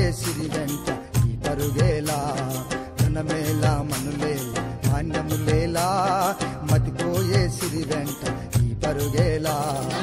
సిరి వెంట ఈ పరుగేలా ధనమేలా మనులేలా ధాన్యములేలా మతిపోయే సిరి వెంట ఈ పరుగేలా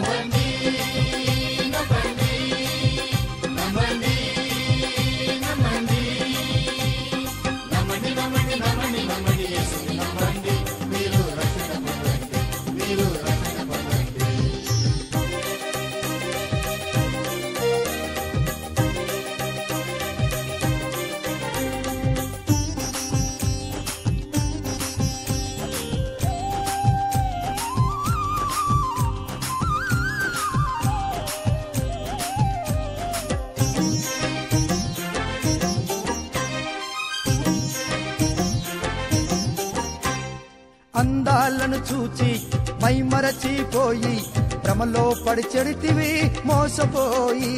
అందాలను చూచి మైమరచిపోయి భ్రమలో పడి చెడితివి మోసపోయి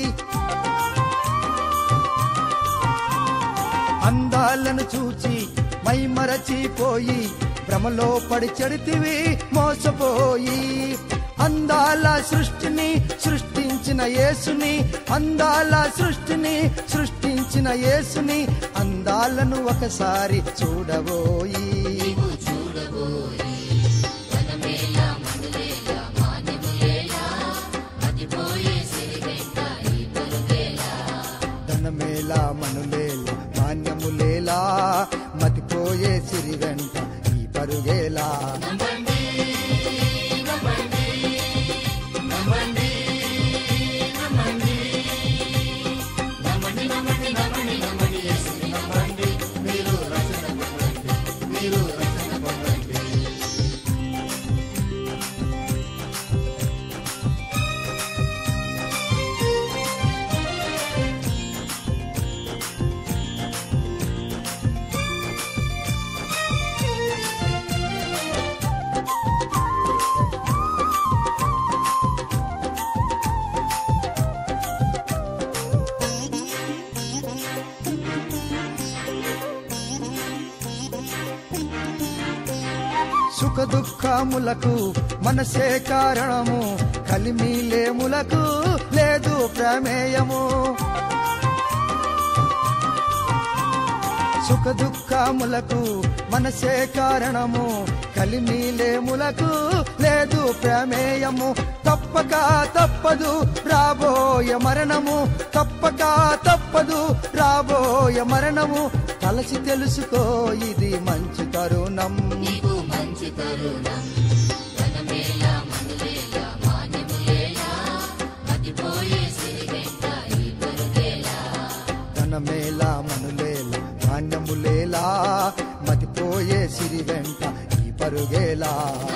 అందాలను చూచి మైమరచిపోయి భ్రమలో పడి చెడితివి మోసపోయి అందాల సృష్టిని సృష్టించిన యేసుని అందాల సృష్టిని సృష్టించిన యేసుని అందాలను ఒకసారి చూడబోయి ధనమేలా మనులేలా మాన్యములేలా మతిపోయే సిరి వెంట ఈ పరుగేలా సుఖ దుఃఖములకు మనసే కారణము కలిమిలేములకు లేదు ప్రమేయము సుఖ దుఃఖములకు మనసే కారణము కలిమిలేములకు లేదు ప్రమేయము తప్పక తప్పదు రాబోయ మరణము తప్పక తప్పదు రాబోయ మరణము తలసి తెలుసుకో ఇది మంచి తరుణం నీకు మంచి తరుణం ధనమేళ మనులేళ మాన్యములేళ మతిపోయే సిరివెంట ఈ పరుగేళ ధనమేలా మనులేలా ధాన్యములేలా మతిపోయే సిరి వెంట ఈ పరుగేలా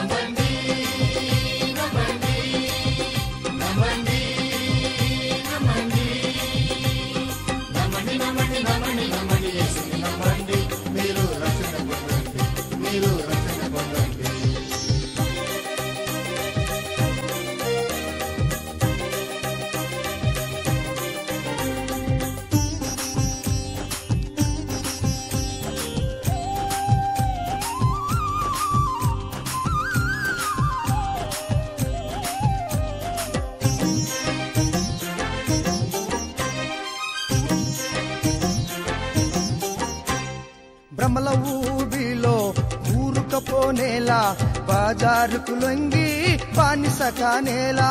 భ్రమల ఊబిలో ఊరుకపోనేలా బాజారుకు లొంగి బానిస కానేలా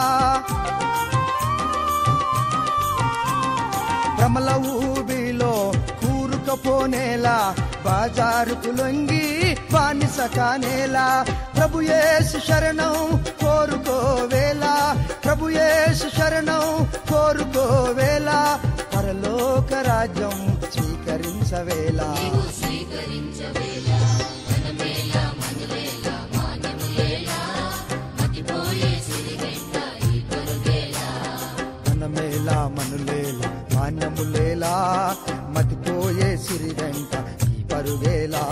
భ్రమల ఊబిలో కూరుకపోనేలా బాజారుకు లొంగి బానిస కానేలా ప్రభుయేసు శరణం కోరుకోవేలా ప్రభుయేసు శరణం కోరుకోవేలా పరలోక రాజ్యం స్వీకరించవేలా నీవు స్వీకరించవేళ ధనమేళ మనులేళ మాన్యములేళ మతిపోయే సిరివెంట ఈ పరుగేళ ధనమేలా మనులేలా మాన్యములేలా మతిపోయే సిరి వెంట ఈ పరుగేలా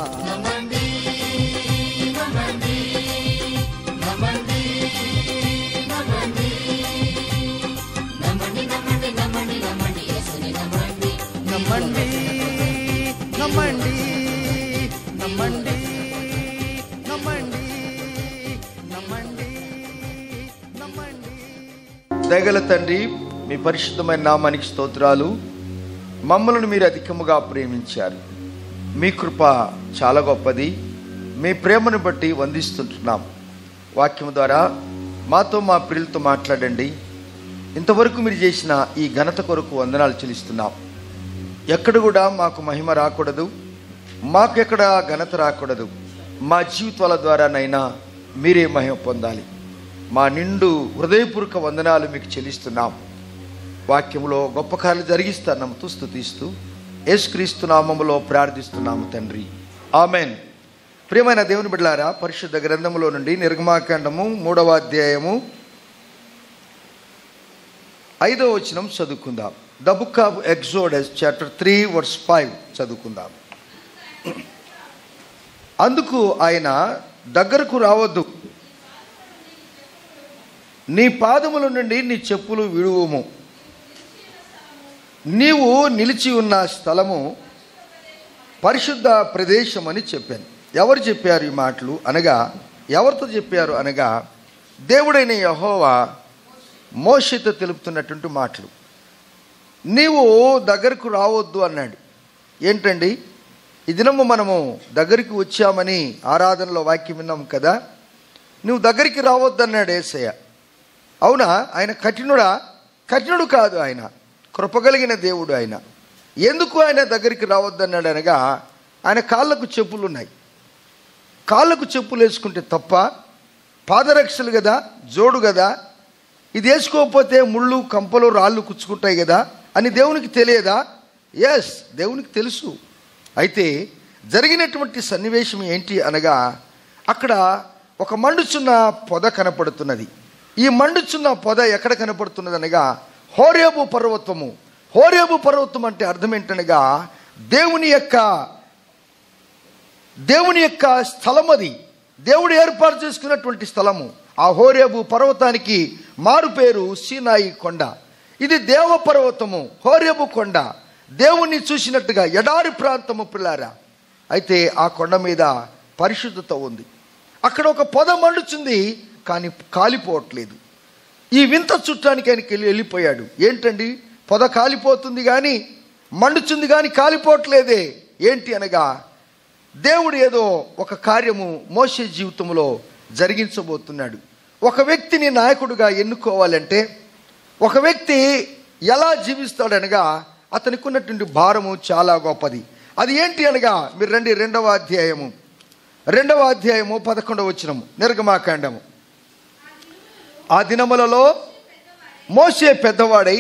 నమ్మండి నమ్మండి నమ్మండి నమ్మండి నమ్మండి నమ్మండి దయగల తండ్రి మీ పరిశుద్ధమైన నామానికి స్తోత్రాలు మమ్మల్ని మీరు అధికముగా ప్రేమించారు మీ కృప చాలా గొప్పది మీ ప్రేమను బట్టి వందిస్తుంటున్నాం వాక్యం ద్వారా మాతో మా ప్రియులతో మాట్లాడండి ఇంతవరకు మీరు చేసిన ఈ ఘనత కొరకు వందనాలు చెల్లిస్తున్నాం ఎక్కడ కూడా మాకు మహిమ రాకూడదు మాకు ఎక్కడ ఘనత రాకూడదు మా జీవితాల ద్వారానైనా మీరే మహిమ పొందాలి మా నిండు హృదయపూర్వక వందనాలు మీకు చెల్లిస్తున్నాం వాక్యంలో గొప్ప కార్యాలు జరిగిస్తాను స్తుతిస్తూ యేసుక్రీస్తు నామములో ప్రార్థిస్తున్నాము తండ్రి ఆమెన్ ప్రియమైన దేవుని బిడ్డలారా పరిశుద్ధ గ్రంథములో నుండి నిర్గమాకాండము మూడవ అధ్యాయము ఐదవ వచనం చదువుకుందాం the book of Exodus chapter three verse five చదువుకుందాం అందుకు ఆయన దగ్గరకు రావద్దు నీ పాదముల నుండి నీ చెప్పులు విడువుము నీవు నిలిచి ఉన్న స్థలము పరిశుద్ధ ప్రదేశం అని చెప్పాను ఎవరు చెప్పారు ఈ మాటలు అనగా ఎవరితో చెప్పారు అనగా దేవుడైన యహోవా మోషతో తెలుపుతున్నటువంటి మాటలు నీవు దగ్గరకు రావద్దు అన్నాడు ఏంటండి ఈ దినము మనము దగ్గరికి వచ్చామని ఆరాధనలో వాక్యం విన్నాం కదా నువ్వు దగ్గరికి రావద్దు అన్నాడు ఏసయ్య అవునా ఆయన కఠినుడా కఠినుడు కాదు ఆయన కృపగలిగిన దేవుడు ఆయన ఎందుకు ఆయన దగ్గరికి రావద్దన్నాడు అనగా ఆయన కాళ్ళకు చెప్పులు ఉన్నాయి కాళ్ళకు చెప్పులు వేసుకుంటే తప్ప పాదరక్షలు కదా జోడు కదా ఇది వేసుకోకపోతే ముళ్ళు కంపలు రాళ్ళు కుచ్చుకుంటాయి కదా అని దేవునికి తెలియదా ఎస్ దేవునికి తెలుసు అయితే జరిగినటువంటి సన్నివేశం ఏంటి అనగా అక్కడ ఒక మండుచున్న పొద కనపడుతున్నది ఈ మండుచున్న పొద ఎక్కడ కనపడుతున్నది అనగా హోరేబు పర్వతము హోరేబు పర్వతం అంటే అర్థం ఏంటనగా దేవుని యొక్క దేవుని యొక్క స్థలం అది దేవుడు ఏర్పాటు చేసుకున్నటువంటి స్థలము ఆ హోరేబు పర్వతానికి మారు పేరు సీనాయి కొండ ఇది దేవ పర్వతము హోరేబు కొండ దేవుణ్ణి చూసినట్టుగా ఎడారి ప్రాంతము పిల్లారా అయితే ఆ కొండ మీద పరిశుద్ధత ఉంది అక్కడ ఒక పొద మండుచుంది కానీ కాలిపోవట్లేదు ఈ వింత చుట్టానికి ఆయనకి వెళ్ళి వెళ్ళిపోయాడు ఏంటండి పొద కాలిపోతుంది కానీ మండుచుంది కానీ కాలిపోవట్లేదే ఏంటి అనగా దేవుడు ఏదో ఒక కార్యము మోసే జీవితంలో జరిగించబోతున్నాడు ఒక వ్యక్తిని నాయకుడిగా ఎన్నుకోవాలంటే ఒక వ్యక్తి ఎలా జీవిస్తాడనగా అతనికి ఉన్నటువంటి భారము చాలా గొప్పది అది ఏంటి అనగా మీరు రండి రెండవ అధ్యాయము రెండవ అధ్యాయము పదకొండవ వచనము నిర్గమాకాండము ఆ దినములలో మోసే పెద్దవాడై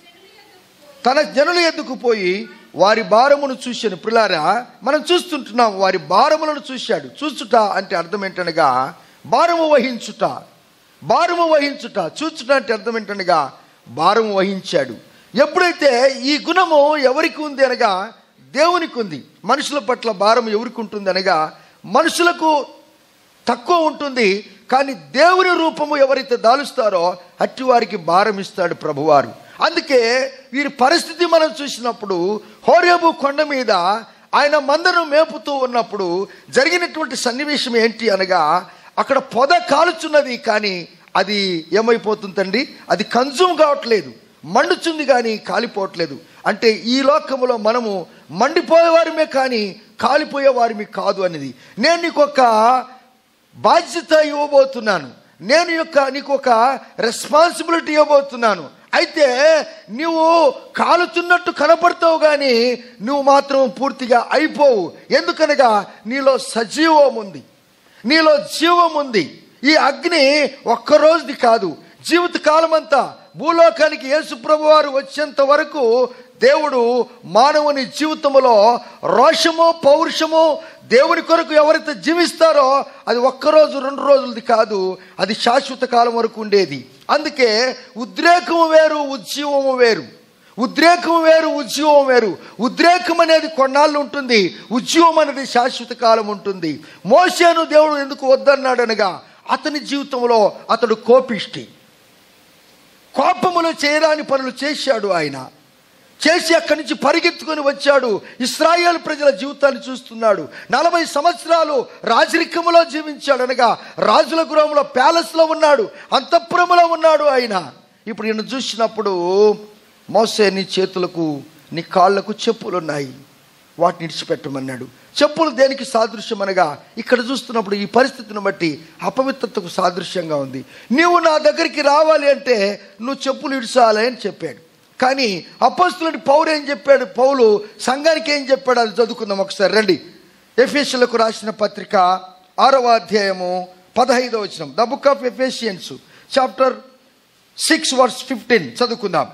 తన జనుల ఎద్దుకు పోయి వారి భారమును చూశాను పిల్లారా మనం చూస్తుంటున్నాం వారి భారములను చూశాడు చూచుట అంటే అర్థం ఏంటనగా భారము వహించుట భారము వహించుట చూచుట అంటే అర్థం ఏంటనగా భారము వహించాడు ఎప్పుడైతే ఈ గుణము ఎవరికి ఉంది అనగా దేవునికి ఉంది మనుషుల పట్ల భారం ఎవరికి ఉంటుంది అనగా మనుషులకు తక్కువ ఉంటుంది కానీ దేవుని రూపము ఎవరైతే దాలుస్తారో అట్టి వారికి భారం ఇస్తాడు ప్రభువారు అందుకే వీరి పరిస్థితి మనం చూసినప్పుడు హోరేబు కొండ మీద ఆయన మందను మేపుతూ ఉన్నప్పుడు జరిగినటువంటి సన్నివేశం ఏంటి అనగా అక్కడ పొద కాలుచున్నది కానీ అది ఏమైపోతుందండి అది కన్జ్యూమ్ కావట్లేదు మండుచుంది కానీ కాలిపోవట్లేదు అంటే ఈ లోకములో మనము మండిపోయేవారిమే కానీ కాలిపోయేవారిమి కాదు అనేది నేను నీకు ఒక బాధ్యత ఇవ్వబోతున్నాను నేను యొక్క నీకు ఒక రెస్పాన్సిబిలిటీ ఇవ్వబోతున్నాను అయితే నువ్వు కాలుతున్నట్టు కనపడతావు కానీ నువ్వు మాత్రం పూర్తిగా అయిపోవు ఎందుకనగా నీలో సజీవం ఉంది నీలో జీవం ఉంది ఈ అగ్ని ఒక్క రోజుది కాదు జీవిత కాలమంతా భూలోకానికి యేసు ప్రభు వారు వచ్చేంత వరకు దేవుడు మానవుని జీవితంలో రోషము పౌరుషము దేవుని కొరకు ఎవరైతే జీవిస్తారో అది ఒక్కరోజు రెండు రోజులది కాదు అది శాశ్వత కాలం వరకు ఉండేది అందుకే ఉద్రేకము వేరు ఉజ్జీవము వేరు ఉద్రేకం వేరు ఉద్యోగం వేరు ఉద్రేకం అనేది కొన్నాళ్ళు ఉంటుంది ఉద్యోగం అనేది శాశ్వత కాలం ఉంటుంది మోసేను దేవుడు ఎందుకు వద్దన్నాడు అనగా అతని జీవితంలో అతడు కోపిష్టి కోపములో చేయరాని పనులు చేశాడు ఆయన చేసి అక్కడి నుంచి పరిగెత్తుకొని వచ్చాడు ఇస్రాయేల్ ప్రజల జీవితాన్ని చూస్తున్నాడు నలభై సంవత్సరాలు రాజరికములో జీవించాడు అనగా రాజుల గృహంలో ప్యాలెస్లో ఉన్నాడు అంతఃపురములో ఉన్నాడు ఆయన ఇప్పుడు ఈయన చూసినప్పుడు మోసే నీ చేతులకు నీ కాళ్ళకు చెప్పులు ఉన్నాయి వాటిని ఇడిచిపెట్టమన్నాడు చెప్పులు దేనికి సాదృశ్యం అనగా ఇక్కడ చూస్తున్నప్పుడు ఈ పరిస్థితిని బట్టి అపవిత్రతకు సాదృశ్యంగా ఉంది నీవు నా దగ్గరికి రావాలి అంటే నువ్వు చెప్పులు ఇడిచాలి అని చెప్పాడు కానీ అపస్తులుడి పౌరు ఏం చెప్పాడు పౌలు సంఘానికి ఏం చెప్పాడు అది చదువుకుందాం ఒకసారి రండి ఎఫేషియలకు రాసిన పత్రిక ఆరవ అధ్యాయము పదహైదవ వచనం the book of Ephesians chapter six verse fifteen చదువుకుందాం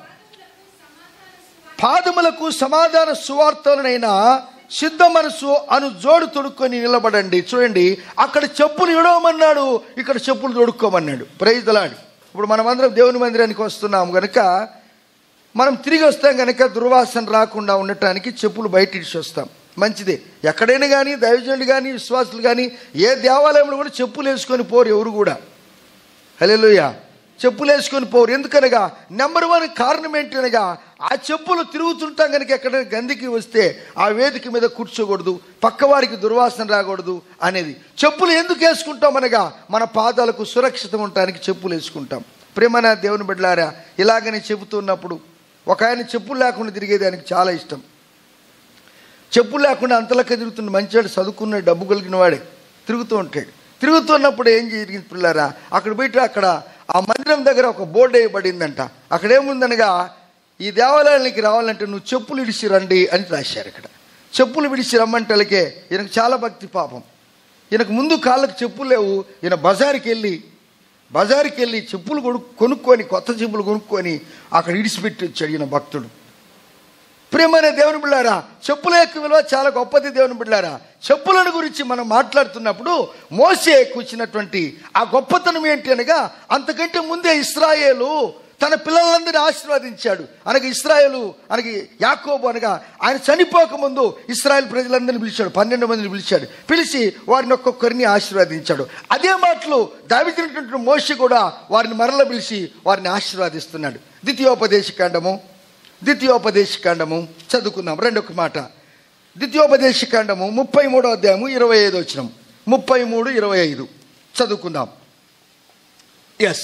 పాదములకు సమాధాన సువార్తలనైనా సిద్ధ మనసు అను జోడు తొడుక్కొని నిలబడండి చూడండి అక్కడ చెప్పులు ఇడవమన్నాడు ఇక్కడ చెప్పులు తొడుక్కోమన్నాడు ప్రైజ్ దలాడు ఇప్పుడు మనమందరం దేవుని మందిరానికి వస్తున్నాం గనుక మనం తిరిగి వస్తాం కనుక దుర్వాసన రాకుండా ఉండటానికి చెప్పులు బయట ఇడిచి వస్తాం మంచిదే ఎక్కడైనా కానీ దైవజనులు కానీ విశ్వాసులు కానీ ఏ దేవాలయంలో కూడా చెప్పులు వేసుకొని పోరు ఎవరు కూడా హలోయ చెప్పులు వేసుకొని పోరు ఎందుకనగా నెంబర్ వన్ కారణం ఏంటనగా ఆ చెప్పులు తిరుగుతుంటాం కనుక ఎక్కడైనా గందికి వస్తే ఆ వేదిక మీద కూర్చోకూడదు పక్కవారికి దుర్వాసన రాకూడదు అనేది చెప్పులు ఎందుకు వేసుకుంటాం అనగా మన పాదాలకు సురక్షితం ఉండటానికి చెప్పులు వేసుకుంటాం ప్రేమన దేవుని బిడ్డలారా ఇలాగనే చెబుతున్నప్పుడు ఒక ఆయన చెప్పులు లేకుండా తిరిగేది ఆయనకి చాలా ఇష్టం చెప్పులు లేకుండా అంతలక్క తిరుగుతున్న మంచివాడు చదువుకున్న డబ్బు కలిగిన వాడే తిరుగుతూ ఉంటాడు తిరుగుతున్నప్పుడు ఏం జరిగింది పిల్లారా అక్కడ బయట అక్కడ ఆ మందిరం దగ్గర ఒక బోర్డు వేయబడిందంట అక్కడ ఏముందనగా ఈ దేవాలయానికి రావాలంటే నువ్వు చెప్పులు ఇడిచి రండి అని రాశారు ఇక్కడ చెప్పులు విడిచి రమ్మంటలకే ఈయనకు చాలా భక్తి పాపం ఈయనకు ముందు కాళ్ళకు చెప్పులు లేవు ఈయన బజారుకి వెళ్ళి బజారుకి వెళ్ళి చెప్పులు కొను కొనుక్కొని కొత్త చెప్పులు కొనుక్కొని అక్కడ ఇడిచిపెట్టి వచ్చాడు ఈయన భక్తుడు ప్రియమైన దేవుని బిళ్ళారా చెప్పుల యొక్క విలువ చాలా గొప్పది దేవుని బిళ్ళారా చెప్పులను గురించి మనం మాట్లాడుతున్నప్పుడు మోసే కూర్చున్నటువంటి ఆ గొప్పతనం ఏంటి అనగా అంతకంటే ముందే ఇస్రాయేలు తన పిల్లలందరినీ ఆశీర్వదించాడు అనగా ఇస్రాయేలు అనగా యాకోబు అనగా ఆయన చనిపోకముందు ఇస్రాయేల్ ప్రజలందరినీ పిలిచాడు పన్నెండు మందిని పిలిచాడు పిలిచి వారిని ఒక్కొక్కరిని ఆశీర్వదించాడు అదే మాటలు దావించినటువంటి మోషి కూడా వారిని మరల పిలిచి వారిని ఆశీర్వదిస్తున్నాడు ద్వితీయోపదేశ కాండము ద్వితీయోపదేశ కాండము చదువుకుందాం రెండొక మాట ద్వితీయోపదేశ కాండము ముప్పై మూడో అధ్యాయము ఇరవై ఐదు వచ్చిన ముప్పై మూడు ఇరవై ఐదు చదువుకుందాం ఎస్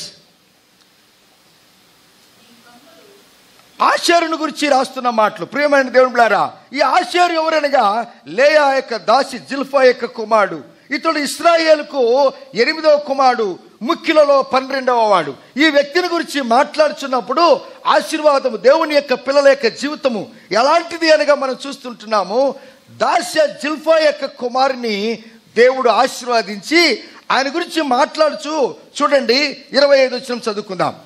ఆశ్చర్యుని గురించి రాస్తున్న మాటలు ప్రియమైన దేవుని బిడ్డలారా ఈ ఆశ్చర్యం ఎవరనగా లేయా యొక్క దాసి జిల్ఫా యొక్క కుమారుడు ఇతడు ఇస్రాయేల్కు ఎనిమిదవ కుమారుడు ముఖ్యులలో పన్నెండవ వాడు ఈ వ్యక్తిని గురించి మాట్లాడుచున్నప్పుడు ఆశీర్వాదము దేవుని యొక్క పిల్లల యొక్క జీవితము ఎలాంటిది అనగా మనం చూస్తుంటున్నాము దాస్య జిల్ఫా యొక్క కుమారుని దేవుడు ఆశీర్వాదించి ఆయన గురించి మాట్లాడుచు చూడండి ఇరవై ఐదు వచ్చిన చదువుకుందాం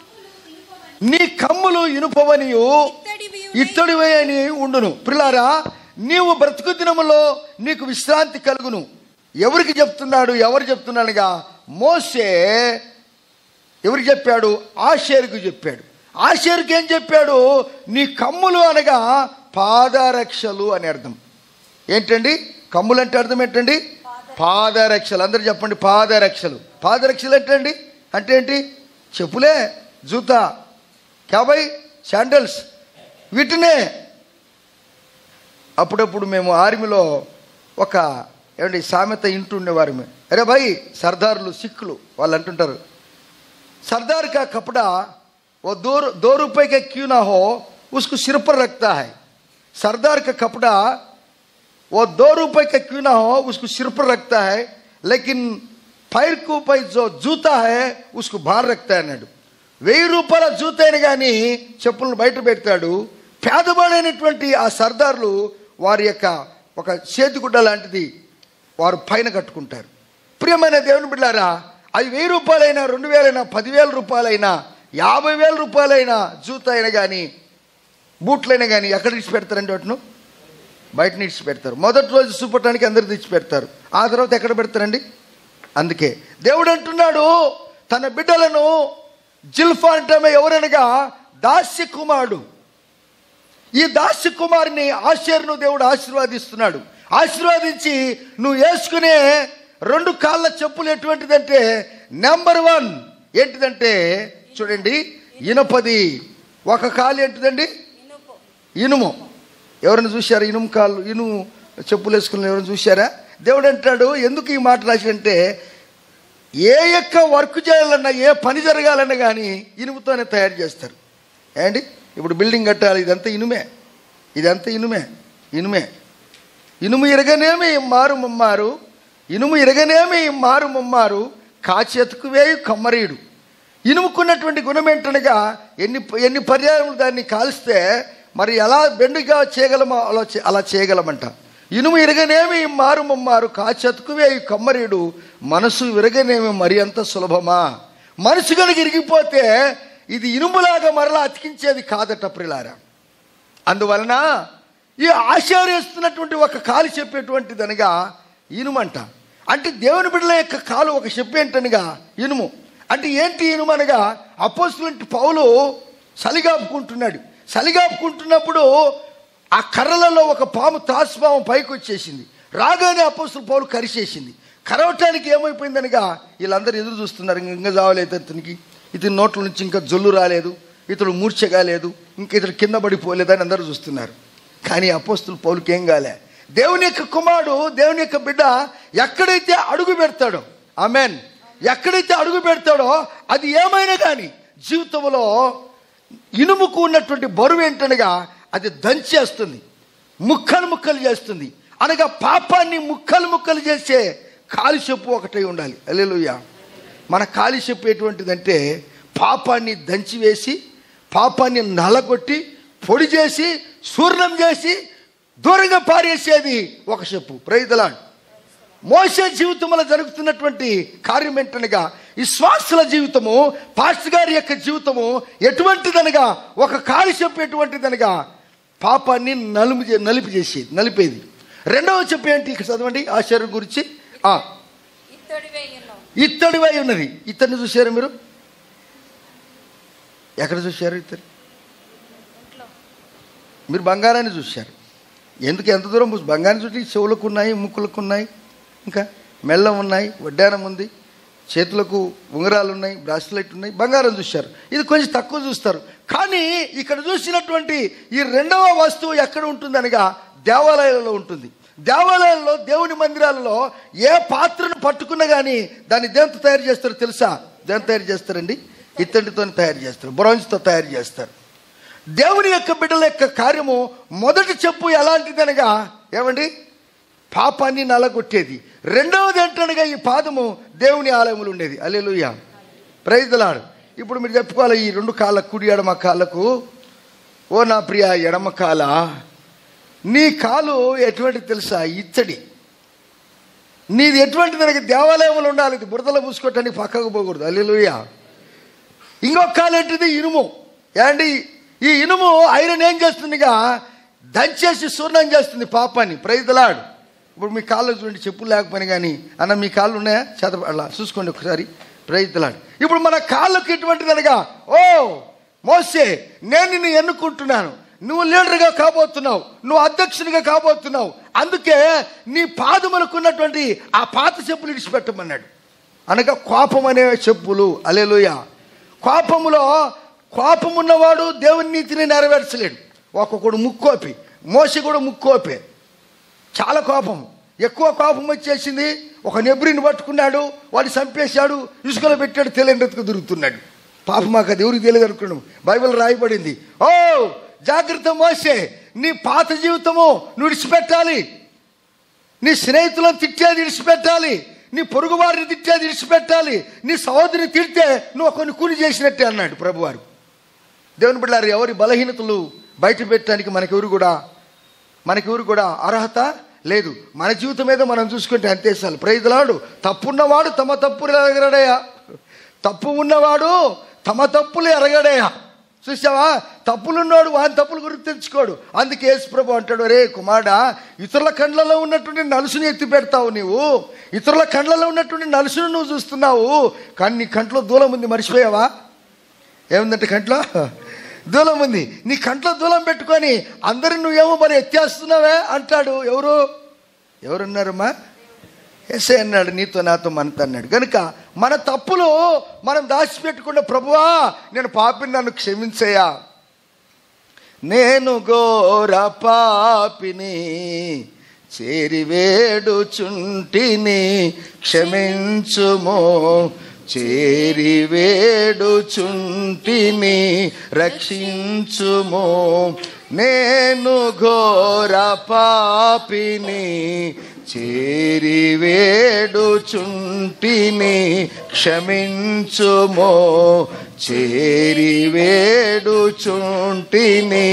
నీ కమ్ములు ఇనుపవనియు ఇత్తడివే అని ఉండును పిల్లారా నీవు బ్రతుకు దినములో నీకు విశ్రాంతి కలుగును ఎవరికి చెప్తున్నాడు ఎవరు చెప్తున్నాడుగా మోసే ఎవరికి చెప్పాడు ఆషేరుకు చెప్పాడు ఆషేరుకి ఏం చెప్పాడు నీ కమ్ములు అనగా పాదరక్షలు అని అర్థం ఏంటండి కమ్ములు అంటే అర్థం ఏంటండి పాదరక్షలు అందరు చెప్పండి పాదరక్షలు పాదరక్షలు ఏంటండి అంటే ఏంటి చెప్పులే జూతా క్యాబై శాండల్స్ వీటినే అప్పుడప్పుడు మేము ఆర్మీలో ఒక ఏమండి సామెత ఇంటుండేవారు మేము అరే భాయ్ సర్దార్లు సిక్కులు వాళ్ళు అంటుంటారు सरदार का कपड़ा वो दो दो रुपए का क्यों ना हो उसको सिर पर रखता है सरदार का कपड़ा वो दो रुपए का क्यों ना हो उसको सिर पर रखता है लेकिन पैर के ऊपर जो जूता है उसको बाहर रखता है అన్నాడు వెయ్యి రూపాయల జూతైన కానీ చెప్పులను బయట పెడతాడు పేదవాడైనటువంటి ఆ సర్దార్లు వారి యొక్క ఒక చేతిగుడ్డ లాంటిది వారు పైన కట్టుకుంటారు ప్రియమైన దేవుని బిడ్డారా అది వెయ్యి రూపాయలైనా రెండు వేలైనా పదివేల రూపాయలైనా యాభై వేల రూపాయలైనా జూత అయినా కానీ బూట్లైనా కానీ ఎక్కడ ఇచ్చి పెడతారండి వాటిను బయట ఇచ్చి పెడతారు మొదటి రోజు చూపటానికి అందరు తెచ్చి పెడతారు ఆ తర్వాత ఎక్కడ పెడతారండి అందుకే దేవుడు అంటున్నాడు తన బిడ్డలను జిల్ఫా అంటే ఎవరనగా దాస్య కుమారుడు ఈ దాస్య కుమారుని ఆశ్చర్యను దేవుడు ఆశీర్వాదిస్తున్నాడు ఆశీర్వాదించి నువ్వు వేసుకునే రెండు కాళ్ళ చెప్పులు ఎటువంటిదంటే నెంబర్ వన్ ఏంటిదంటే చూడండి ఇనుపది ఒక కాలు ఏంటిదండి ఇనుము ఎవరైనా చూశారా ఇనుము కాళ్ళు ఇనుము చెప్పులు వేసుకుని ఎవరైనా చూశారా దేవుడు అంటాడు ఎందుకు ఈ మాట రాశాడంటే ఏ యొక్క వర్క్ చేయాలన్నా ఏ పని జరగాలన్నా కానీ ఇనుముతోనే తయారు చేస్తారు ఏండి ఇప్పుడు బిల్డింగ్ కట్టాలి ఇదంతా ఇనుమే ఇదంతా ఇనుమే ఇనుమే ఇనుము ఇరగనేమి మారు ముమ్మారు ఇనుము ఇరగనేమి మారు ముమ్మారు కాచేతుకు వేయు కమ్మరీడు ఇనుముకున్నటువంటి గుణం ఏంటనగా ఎన్ని ఎన్ని పర్యాయములు దాన్ని కాల్స్తే మరి ఎలా బెండుగా చేయగలమో అలా చే- అలా చేయగలమంట ఇనుము ఇరగనేమి మారు ముమ్మారు కాచెతుకు వేయు కమ్మరీడు మనసు విరగనేమి మరి అంత సులభమా మనసు కనుక ఇరిగిపోతే ఇది ఇనుములాగా మరలా అతికించేది కాదట ప్రిలారా అందువలన ఈ ఆశ్చర్యస్తున్నటువంటి ఒక కాలు చెప్పేటువంటిది అనగా ఇనుమంట అంటే దేవుని బిడ్డల యొక్క కాలు ఒక చెప్పేంటనగా ఇనుము అంటే ఏంటి ఇనుము అనగా అపోస్తులంటి పౌలు సలిగాపుకుంటున్నాడు సలిగాపుకుంటున్నప్పుడు ఆ కర్రలలో ఒక పాము త్రాసుపాము పైకి వచ్చేసింది రాగానే అపోస్తుల పౌలు కరిచేసింది కరవటానికి ఏమైపోయిందనగా వీళ్ళందరూ ఎదురు చూస్తున్నారు ఇంక ఇంకా చావలేదు ఇతనికి ఇతని నోట్ల నుంచి ఇంకా జొల్లు రాలేదు ఇతడు మూర్ఛగా లేదు ఇంక ఇతడు కింద పడిపోలేదని అందరూ చూస్తున్నారు కానీ అపోస్తుల పౌలుకి ఏం కాలే దేవుని యొక్క కుమారుడు దేవుని యొక్క బిడ్డ ఎక్కడైతే అడుగు పెడతాడో ఆమెన్ ఎక్కడైతే అడుగు పెడతాడో అది ఏమైనా కానీ జీవితంలో ఇనుముకు ఉన్నటువంటి బరువు ఏంటనగా అది దంచేస్తుంది ముక్కలు ముక్కలు చేస్తుంది అనగా పాపాన్ని ముక్కలు ముక్కలు చేసే కాలి చెప్పు ఒకటై ఉండాలి అల్లెలుయ్య మన కాలి చెప్పు ఎటువంటిదంటే పాపాన్ని దంచివేసి పాపాన్ని నలగొట్టి పొడి చేసి శూర్ణం చేసి దూరంగా పారేసేది ఒక చెప్పు ప్రైదలాడ్ మోసే జీవితంలో జరుగుతున్నటువంటి కార్యం ఏంటనగా ఈ శ్వాసల జీవితము పాస్టర్ గారి యొక్క జీవితము ఎటువంటిదనగా ఒక కాలి చెప్పు ఎటువంటిదనగా పాపాన్ని నలుము చే- నలిపి చేసేది నలిపేది రెండవ చెప్పు ఏంటి ఇక్కడ చదవండి ఆశ్చర్యం గురించి ఆ ఇత్తడివై ఉన్నావు ఇత్తడివై ఉన్నది ఇత్తడిని చూశారు మీరు ఎక్కడ చూశారు ఇత్తడి మీరు బంగారాన్ని చూశారు ఎందుకు ఎంత దూరం చూసి- బంగారం చుట్టి చెవులకు ఉన్నాయి ముక్కులకు ఉన్నాయి ఇంకా మెల్లం ఉన్నాయి వడ్డానం ఉంది చేతులకు ఉంగరాలు ఉన్నాయి బ్రాస్లెట్ ఉన్నాయి బంగారం చూశారు ఇది కొంచెం తక్కువ చూస్తారు కానీ ఇక్కడ చూసినటువంటి ఈ రెండవ వస్తువు ఎక్కడ ఉంటుంది అనగా దేవాలయాలలో ఉంటుంది దేవాలయాల్లో దేవుని మందిరాలలో ఏ పాత్రను పట్టుకున్నా కానీ దాన్ని దేంతో తయారు చేస్తారో తెలుసా దేంతో తయారు చేస్తారండి ఇత్తడితో తయారు చేస్తారు బ్రాంజ్తో తయారు చేస్తారు దేవుని యొక్క బిడ్డల యొక్క కార్యము మొదటి చెప్పు ఎలాంటిదనగా ఏమండి పాపాన్ని నలగొట్టేది రెండవది ఏంటనగా ఈ పాదము దేవుని ఆలయములు ఉండేది అల్లెలుయ్య ప్రైజ్లాడు ఇప్పుడు మీరు చెప్పుకోవాలి ఈ రెండు కాళ్ళ కుడి ఎడమ కాళ్ళకు ఓ నా ప్రియ ఎడమ కాల నీ కాలు ఎటువంటి తెలుసా ఇత్తడి నీది ఎటువంటి దానికి దేవాలయములు ఉండాలి ఇది బురదలో పూసుకోవటానికి పక్కకు పోకూడదు అల్లెలుయ్య ఇంకొక కాలు ఏంటిది ఇనుము ఏమండి ఈ ఇనుము ఐరన్ ఏం చేస్తుందిగా దంచేసి శూర్ణం చేస్తుంది పాపాన్ని ప్రైదలాడు ఇప్పుడు మీ కాళ్ళు చూడండి చెప్పులు లేకపోయినా కానీ అన్న మీ కాళ్ళు ఉన్నాయా చేత అలా చూసుకోండి ఒకసారి ప్రైదలాడు ఇప్పుడు మన కాళ్ళకి ఎటువంటిది అనగా ఓ మోసే నేను నిన్ను ఎన్నుకుంటున్నాను నువ్వు లీడర్గా కాబోతున్నావు నువ్వు అధ్యక్షునిగా కాబోతున్నావు అందుకే నీ పాదములకు ఉన్నటువంటి ఆ పాత చెప్పులు ఇడిచిపెట్టమన్నాడు అనగా కోపం అనే చెప్పులు అలెలుయ కోపములో కోపం ఉన్నవాడు దేవుని నీతిని నెరవేర్చలేడు ఒక్కొక్కడు ముక్కోపి మోసి కూడా ముక్కోపే చాలా కోపం ఎక్కువ కోపం వచ్చేసింది ఒక నెబ్రిని పట్టుకున్నాడు వాడిని చంపేశాడు ఇసుకలో పెట్టాడు తెలియనట్టుకు దొరుకుతున్నాడు పాపం మాకు అది ఎవరికి తెలియదు అనుకున్నాం బైబిల్ రాయబడింది ఓ జాగ్రత్త మోసే నీ పాత జీవితము నువ్వు విడిచిపెట్టాలి నీ స్నేహితులను తిట్టేది విడిచిపెట్టాలి నీ పొరుగు వారిని తిట్టేది విడిచిపెట్టాలి నీ సహోదరిని తిడితే నువ్వు కొన్ని కూలి చేసినట్టే అన్నాడు ప్రభువారు దేవుని బిడ్డారు ఎవరి బలహీనతలు బయట పెట్టడానికి మనకెవరు కూడా మనకెవరు కూడా అర్హత లేదు మన జీవితం మీద మనం చూసుకుంటే అంతే చాలు ప్రైజలాడు తప్పున్నవాడు తమ తప్పులు ఎరగడయా తప్పు ఉన్నవాడు తమ తప్పులు ఎరగడయా చూసావా తప్పులున్నాడు వాని తప్పులు గురించి తెచ్చుకోడు అందుకే యేసు ప్రభు అంటాడు రే కుమారుడా ఇతరుల కండ్లలో ఉన్నటువంటి నలుసుని ఎత్తి పెడతావు నీవు ఇతరుల కండ్లలో ఉన్నటువంటి నలుసును నువ్వు చూస్తున్నావు కానీ నీ కంట్లో దూలం ఉంది మర్చిపోయావా ఏముందంటే కంట్లో దూలం ఉంది నీ కంట్లో దూలం పెట్టుకొని అందరిని నువ్వేమో మరి ఎత్తేస్తున్నావే అంటాడు ఎవరు ఎవరున్నారమ్మా ఎస్ఐ అన్నాడు నీతో నాతో మనతో అన్నాడు కనుక మన తప్పులు మనం దాచిపెట్టుకున్న ప్రభువా నేను పాపిని నన్ను క్షమించయ్యా నేను ఘోర పాపిని చేరివేడుచుంటిని క్షమించుము చేరి వేడుచుంటిని రక్షించుము నేను ఘోర పాపిని చేరి వేడుచుంటిని క్షమించుము చేరి వేడుచుంటిని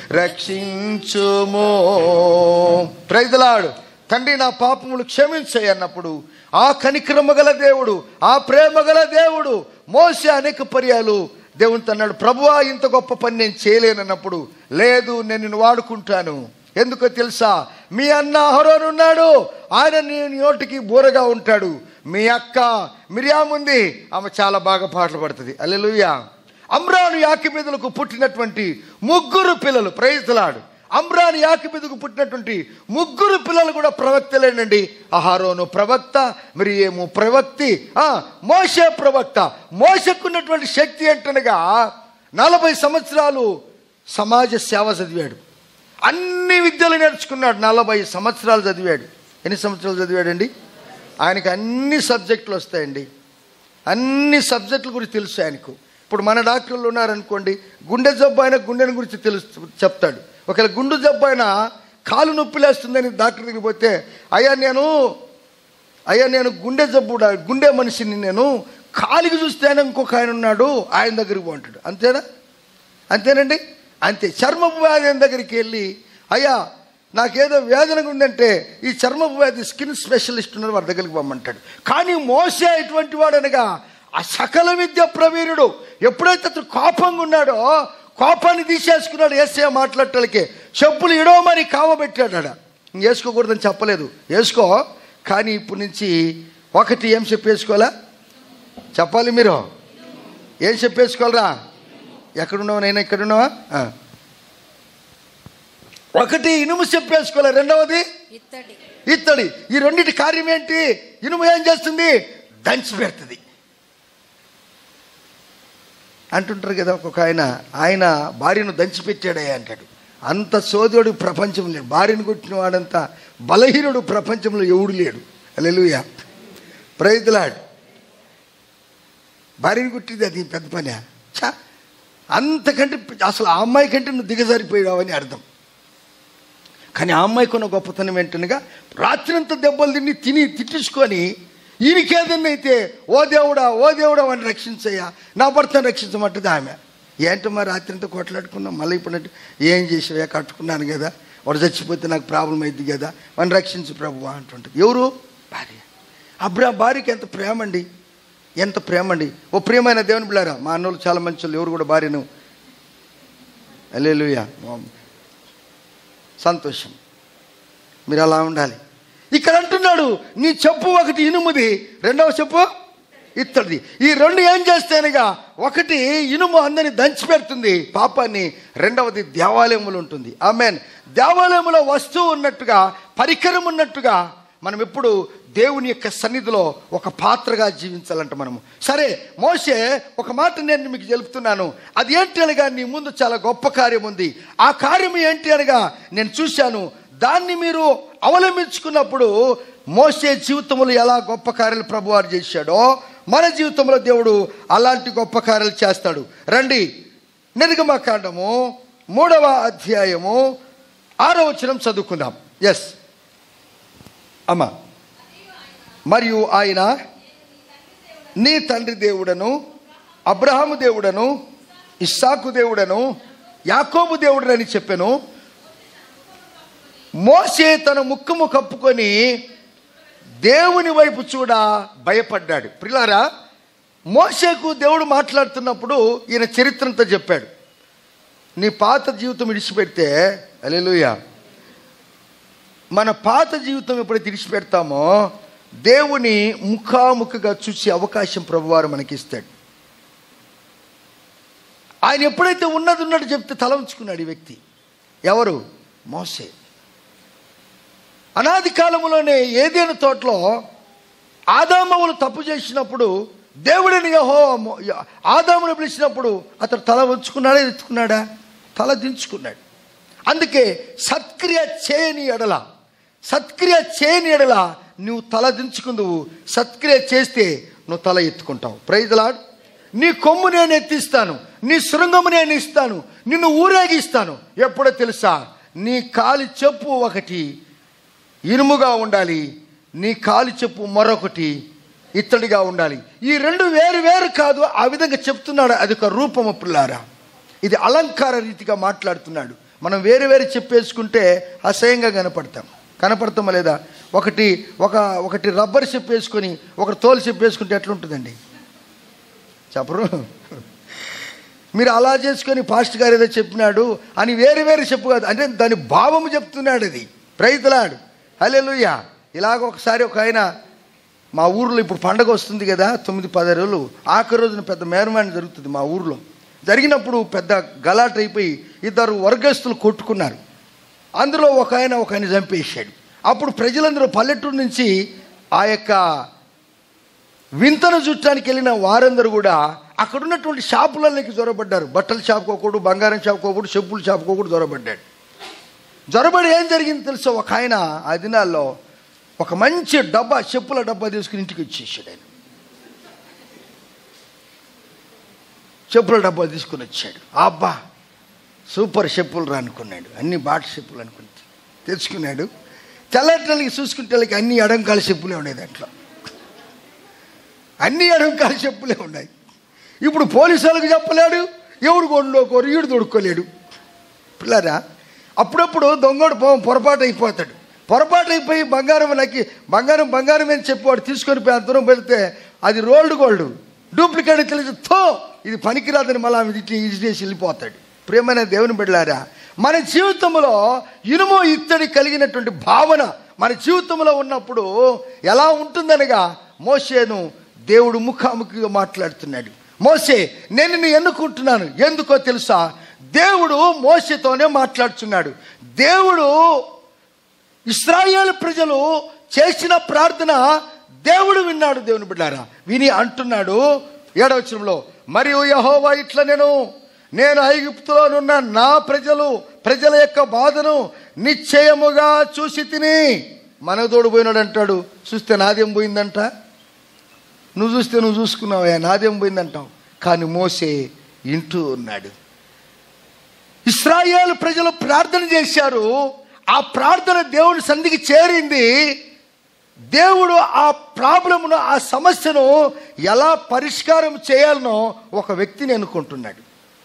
రక్షించుము ప్రైదలాడు తండ్రి నా పాపములు క్షమించాయి అన్నప్పుడు ఆ కనిక్రమ గల దేవుడు ఆ ప్రేమ గల దేవుడు మోసే అనేక పర్యాలు దేవునితో అన్నాడు ప్రభువా ఇంత గొప్ప పని నేను చేయలేనన్నప్పుడు లేదు నేను నిన్ను వాడుకుంటాను ఎందుకో తెలుసా మీ అన్న అహరోను ఉన్నాడు ఆయన నీ నోటికి బూరగా ఉంటాడు మీ అక్క మిరియాముంది ఆమె చాలా బాగా పాటలు పడుతుంది అల్లెలుయ్యా అమ్రాను యాకిబీదులకు పుట్టినటువంటి ముగ్గురు పిల్లలు ప్రయత్నాడు అమ్రాను యాకిబీదుకు పుట్టినటువంటి ముగ్గురు పిల్లలు కూడా ప్రవక్తలేనండి అహారోను ప్రవక్త మరియేము ప్రవక్తి ఆ మోషే ప్రవక్త మోసకున్నటువంటి శక్తి ఏంటనగా నలభై సంవత్సరాలు సమాజ సేవ చదివాడు అన్ని విద్యలు నేర్చుకున్నాడు నలభై సంవత్సరాలు చదివాడు ఎన్ని సంవత్సరాలు చదివాడండి ఆయనకి అన్ని సబ్జెక్టులు వస్తాయండి అన్ని సబ్జెక్టుల గురించి తెలుసు ఆయనకు ఇప్పుడు మన డాక్టర్లు ఉన్నారనుకోండి గుండె జబ్బు ఆయన గుండెని గురించి తెలుసు చెప్తాడు ఒకవేళ గుండు జబ్బు అయినా కాలు నొప్పి లేస్తుందని డాక్టర్ దగ్గరికి పోతే అయ్యా నేను అయ్యా నేను గుండె జబ్బు డా- గుండె మనిషిని నేను కాలికి చూస్తే ఆయన ఇంకొక ఆయన ఉన్నాడు ఆయన దగ్గరికి పోంటాడు అంతేనా అంతేనండి అంతే చర్మపు వ్యాధి ఆయన దగ్గరికి వెళ్ళి అయ్యా నాకేదో వేదనగా ఉందంటే ఈ చర్మపు వ్యాధి స్కిన్ స్పెషలిస్ట్ ఉన్నారు వారి దగ్గరికి పొమ్మంటాడు కానీ మోసే ఇటువంటి వాడు అనగా ఆ సకల విద్య ప్రవీణుడు ఎప్పుడైతే అతను కోపంగా ఉన్నాడో కోపాన్ని తీసేసుకున్నాడు ఏసే మాట్లాడటానికి చెప్పులు ఇడవమని కావబెట్టాడు ఆడ ఇంక వేసుకోకూడదని చెప్పలేదు వేసుకో కానీ ఇప్పటి నుంచి ఒకటి ఏం చెప్పేసుకోవాలా చెప్పాలి మీరు ఏం చెప్పేసుకోవాలరా ఎక్కడున్నావు నేను ఎక్కడున్నావా ఆ. ఒకటి ఇనుము చెప్పేసుకోవాలి రెండవది ఇత్తడి ఇత్తడి ఈ రెండింటి కార్యం ఏంటి ఇనుము ఏం చేస్తుంది దంచి పెడుతుంది అంటుంటారు కదా ఒక్కొక్క ఆయన ఆయన భార్యను దంచిపెట్టాడయ్యా అంటాడు అంత సోదరుడు ప్రపంచం లేడు భార్యను కొట్టిన వాడంత బలహీనుడు ప్రపంచంలో ఎవడు లేడు అలెలుయా ప్రైతులాడు భార్యను కొట్టింది అది పెద్ద పని చా అంతకంటే అసలు ఆ అమ్మాయి కంటే నువ్వు దిగజారిపోయావని అర్థం కానీ ఆ అమ్మాయికి ఉన్న గొప్పతనం ఏంటనగా రాత్రంతా దెబ్బలు తిని తిని తిట్టించుకొని ఈయనకేదన్నా అయితే ఓ దేవుడా ఓ దేవుడా వాడిని రక్షించయ్యా నా భర్తను రక్షించమంటది ఆమె ఏంటమ్మా రాత్రంతా కొట్లాడుకున్నాం మళ్ళీ ఇప్పుడు అంటే ఏం చేసావా కట్టుకున్నాను కదా వాడు చచ్చిపోతే నాకు ప్రాబ్లం అయింది కదా వాడిని రక్షించు ప్రభు అంటుంటుంది ఎవరు భార్య అప్పుడు ఆ భార్యకి ఎంత ప్రేమ అండి ఎంత ప్రేమ అండి ఓ ప్రియమైన దేవుని బిళ్ళారా మా అన్నోళ్ళు చాలా మంచి వాళ్ళు ఎవరు కూడా భార్యను అలేలుయా సంతోషం మీరు అలా ఉండాలి ఇక్కడ అంటున్నాడు నీ చెప్పు ఒకటి ఇనుముది రెండవ చెప్పు ఇత్తడిది ఈ రెండు ఏం చేస్తేనగా ఒకటి ఇనుము అందరిని దంచి పెడుతుంది పాపాన్ని రెండవది దేవాలయములు ఉంటుంది ఆమెన్ దేవాలయములో వస్తువు ఉన్నట్టుగా పరికరం ఉన్నట్టుగా మనం ఎప్పుడు దేవుని యొక్క సన్నిధిలో ఒక పాత్రగా జీవించాలంట మనము సరే మోసే ఒక మాట నేను మీకు తెలుపుతున్నాను అది ఏంటి అనగా నీ ముందు చాలా గొప్ప కార్యం ఉంది ఆ కార్యం ఏంటి అనగా నేను చూశాను దాన్ని మీరు అవలంబించుకున్నప్పుడు మోసే జీవితంలో ఎలా గొప్ప కార్యాలు ప్రభువారు చేశాడో మన జీవితంలో దేవుడు అలాంటి గొప్ప కార్యాలు చేస్తాడు రండి నిర్గమకాండము మూడవ అధ్యాయము ఆరో వచనం చదువుకుందాం ఎస్ అమ్మా మరియు ఆయన నీ తండ్రి దేవుడను అబ్రహాము దేవుడను ఇస్సాకు దేవుడను యాకోబు దేవుడని చెప్పాను మోసే తన ముక్కుము కప్పుకొని దేవుని వైపు చూడ భయపడ్డాడు ప్రిలారా మోసేకు దేవుడు మాట్లాడుతున్నప్పుడు ఈయన చరిత్రంతో చెప్పాడు నీ పాత జీవితం విడిచిపెడితే అలెలుయ మన పాత జీవితం ఎప్పుడైతే విడిచిపెడతామో దేవుని ముఖాముఖిగా చూసే అవకాశం ప్రభువారు మనకి ఇస్తాడు ఆయన ఎప్పుడైతే ఉన్నది ఉన్నట్టు చెప్తే తల ఉంచుకున్నాడు ఈ వ్యక్తి ఎవరు మోసే అనాది కాలములోనే ఏదైనా తోటలో ఆదామవులు తప్పు చేసినప్పుడు దేవుడిని యహో ఆదామును పిలిచినప్పుడు అతడు తల ఉంచుకున్నాడా ఎత్తుకున్నాడా తల దించుకున్నాడు అందుకే సత్క్రియ చేయని ఎడల సత్క్రియ చేయని ఎడల నువ్వు తల దించుకుందువు సత్క్రియ చేస్తే నువ్వు తల ఎత్తుకుంటావు ప్రైజ్లాడ్ నీ కొమ్ము నేను ఎత్తిస్తాను నీ శృంగము నేను ఇస్తాను నిన్ను ఊరేగిస్తాను ఎప్పుడో తెలుసా నీ కాలి చెప్పు ఒకటి ఇనుముగా ఉండాలి నీ కాలి చెప్పు మరొకటి ఇత్తడిగా ఉండాలి ఈ రెండు వేరు వేరు కాదు ఆ విధంగా చెప్తున్నాడు అది ఒక రూపము పిల్లారా ఇది అలంకార రీతిగా మాట్లాడుతున్నాడు మనం వేరు వేరు చెప్పేసుకుంటే అసహ్యంగా కనపడతాం కనపడతామా లేదా ఒకటి ఒక ఒకటి రబ్బర్ చెప్పేసుకొని ఒకటి తోలు చెప్పేసుకుంటే ఎట్లుంటుందండి చెప్పరు మీరు అలా చేసుకొని పాస్ట్ గారు ఏదో చెప్పినాడు అని వేరు వేరు చెప్పు కాదు అంటే దాని భావము చెప్తున్నాడు అది ప్రైతులాడు హల్లెలూయా ఇలాగ ఒకసారి ఒక ఆయన మా ఊర్లో ఇప్పుడు పండగ వస్తుంది కదా తొమ్మిది పది రోజులు ఆఖరి రోజున పెద్ద మేరమాన్ జరుగుతుంది మా ఊర్లో జరిగినప్పుడు పెద్ద గలాట్ అయిపోయి ఇద్దరు వర్గస్తులు కొట్టుకున్నారు అందులో ఒక ఆయన ఒక ఆయన చంపేశాడు అప్పుడు ప్రజలందరూ పల్లెటూరు నుంచి ఆ యొక్క వింతను చుట్టానికి వెళ్ళిన వారందరూ కూడా అక్కడ ఉన్నటువంటి షాపులలోకి జ్వరపడ్డారు బట్టల షాప్కి ఒకడు బంగారం షాప్కి ఒకడు చెప్పుల షాప్కి ఒకడు జ్వరపడ్డాడు జ్వరబడి ఏం జరిగింది తెలుసా ఒక ఆయన ఆ దినాల్లో ఒక మంచి డబ్బా చెప్పుల డబ్బా తీసుకుని ఇంటికి వచ్చేసాడు ఆయన చెప్పుల డబ్బా తీసుకుని వచ్చాడు అబ్బా సూపర్ చెప్పులు రా అనుకున్నాడు అన్ని బాట చెప్పులు అనుకుని తెచ్చుకున్నాడు తెల్లట్లకి చూసుకుంటే అన్ని ఎడంకాల చెప్పులే ఉన్నాయి దాంట్లో అన్ని ఎడంకాల చెప్పులే ఉన్నాయి ఇప్పుడు పోలీసు వాళ్ళకి చెప్పలేడు ఎవడు కొండోకోరు ఈడు దొడుక్కోలేడు పిల్లరా అప్పుడప్పుడు దొంగడు పో పొరపాటు అయిపోతాడు పొరపాటు అయిపోయి బంగారం నక్కి బంగారం బంగారం అని చెప్పి వాడు తీసుకొని పోయి అంత దూరం పెడితే అది రోల్డ్ గోల్డ్ డూప్లికేట్ తెలిసి థో ఇది పనికిరాదని మళ్ళీ ఆమె ఇట్లా ఈజీ చేసి వెళ్ళిపోతాడు ప్రేమైన దేవుని బిడ్డలారా మన జీవితంలో ఇనుము ఇత్తడి కలిగినటువంటి భావన మన జీవితంలో ఉన్నప్పుడు ఎలా ఉంటుందనగా మోసేను దేవుడు ముఖాముఖిగా మాట్లాడుతున్నాడు మోసే నేను నిన్ను ఎన్నుకుంటున్నాను ఎందుకో తెలుసా దేవుడు మోసతోనే మాట్లాడుతున్నాడు దేవుడు ఇస్రాయేల్ ప్రజలు చేసిన ప్రార్థన దేవుడు విన్నాడు దేవుని బిడ్డారా విని అంటున్నాడు ఏడవచనంలో మరియు యహోవా ఇట్లా నేను నేను ఐగుప్తులోనున్న నా ప్రజలు ప్రజల యొక్క బాధను నిశ్చయముగా చూసి తిని మనదోడు పోయినాడు అంటాడు చూస్తే నాదేం పోయిందంట నువ్వు చూస్తే నువ్వు చూసుకున్నావా నాదేం పోయిందంటావు కానీ మోసే ఇంటూ ఉన్నాడు ఇస్రాయేల్ ప్రజలు ప్రార్థన చేశారు ఆ ప్రార్థన దేవుని సంధికి చేరింది దేవుడు ఆ ప్రాబ్లమ్ను ఆ సమస్యను ఎలా పరిష్కారం చేయాలనో ఒక వ్యక్తిని అనుకుంటున్నాడు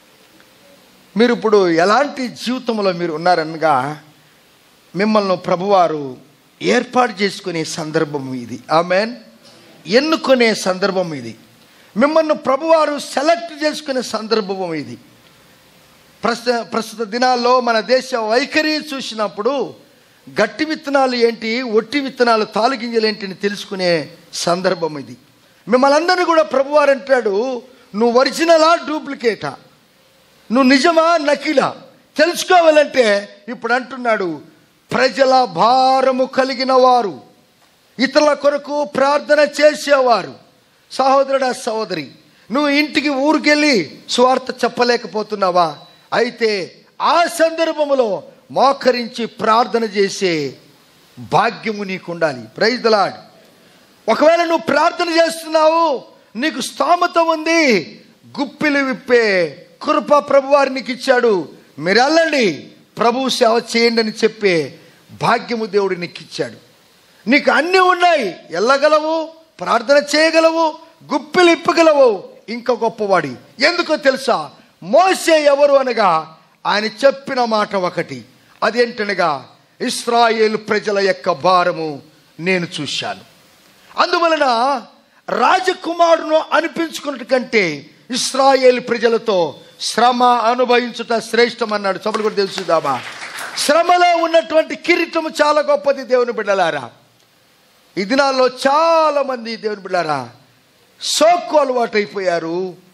మీరు ఇప్పుడు ఎలాంటి జీవితంలో మీరు ఉన్నారనగా మిమ్మల్ని ప్రభువారు ఏర్పాటు చేసుకునే సందర్భం ఇది ఆమెన్ ఎన్నుకునే సందర్భం ఇది మిమ్మల్ని ప్రభువారు సెలెక్ట్ చేసుకునే సందర్భం ఇది ప్రస్తుత ప్రస్తుత దినాల్లో మన దేశ వైఖరి చూసినప్పుడు గట్టి విత్తనాలు ఏంటి ఒట్టి విత్తనాలు తాలుగింజలు ఏంటి అని తెలుసుకునే సందర్భం ఇది మిమ్మల్ని అందరినీ కూడా ప్రభువారు అంటాడు నువ్వు ఒరిజినలా డూప్లికేటా నువ్వు నిజమా నకిలా తెలుసుకోవాలంటే ఇప్పుడు అంటున్నాడు ప్రజల భారము కలిగిన వారు ఇతరుల కొరకు ప్రార్థన చేసేవారు సహోదరుడా సహోదరి నువ్వు ఇంటికి ఊరికెళ్ళి స్వార్థ చెప్పలేకపోతున్నావా అయితే ఆ సందర్భములో మోకరించి ప్రార్థన చేసే భాగ్యము నీకు ఉండాలి ప్రైజ్ దలాడ్ ఒకవేళ నువ్వు ప్రార్థన చేస్తున్నావు నీకు స్తోమత ఉంది గుప్పిలు విప్పే కృప ప్రభువారు నీకు ఇచ్చాడు మీరు వెళ్ళండి ప్రభు సేవ చేయండి అని చెప్పే భాగ్యము దేవుడు నీకు ఇచ్చాడు నీకు అన్నీ ఉన్నాయి వెళ్ళగలవు ప్రార్థన చేయగలవు గుప్పిలు ఇప్పగలవు ఇంకా గొప్పవాడి ఎందుకో తెలుసా మోసే ఎవరు అనగా ఆయన చెప్పిన మాట ఒకటి అదేంటనగా ఇస్రాయేల్ ప్రజల యొక్క భారము నేను చూశాను అందువలన రాజకుమారును అనిపించుకున్నట్టు కంటే ఇస్రాయేల్ ప్రజలతో శ్రమ అనుభవించుట శ్రేష్టం అన్నాడు సభలు కూడా తెలుసుదామా శ్రమలో ఉన్నటువంటి కిరీటము చాలా గొప్పది దేవుని బిడ్డలారా ఈ దినాల్లో చాలా మంది దేవుని బిడ్డారా సోక్కు అలవాటు అయిపోయారు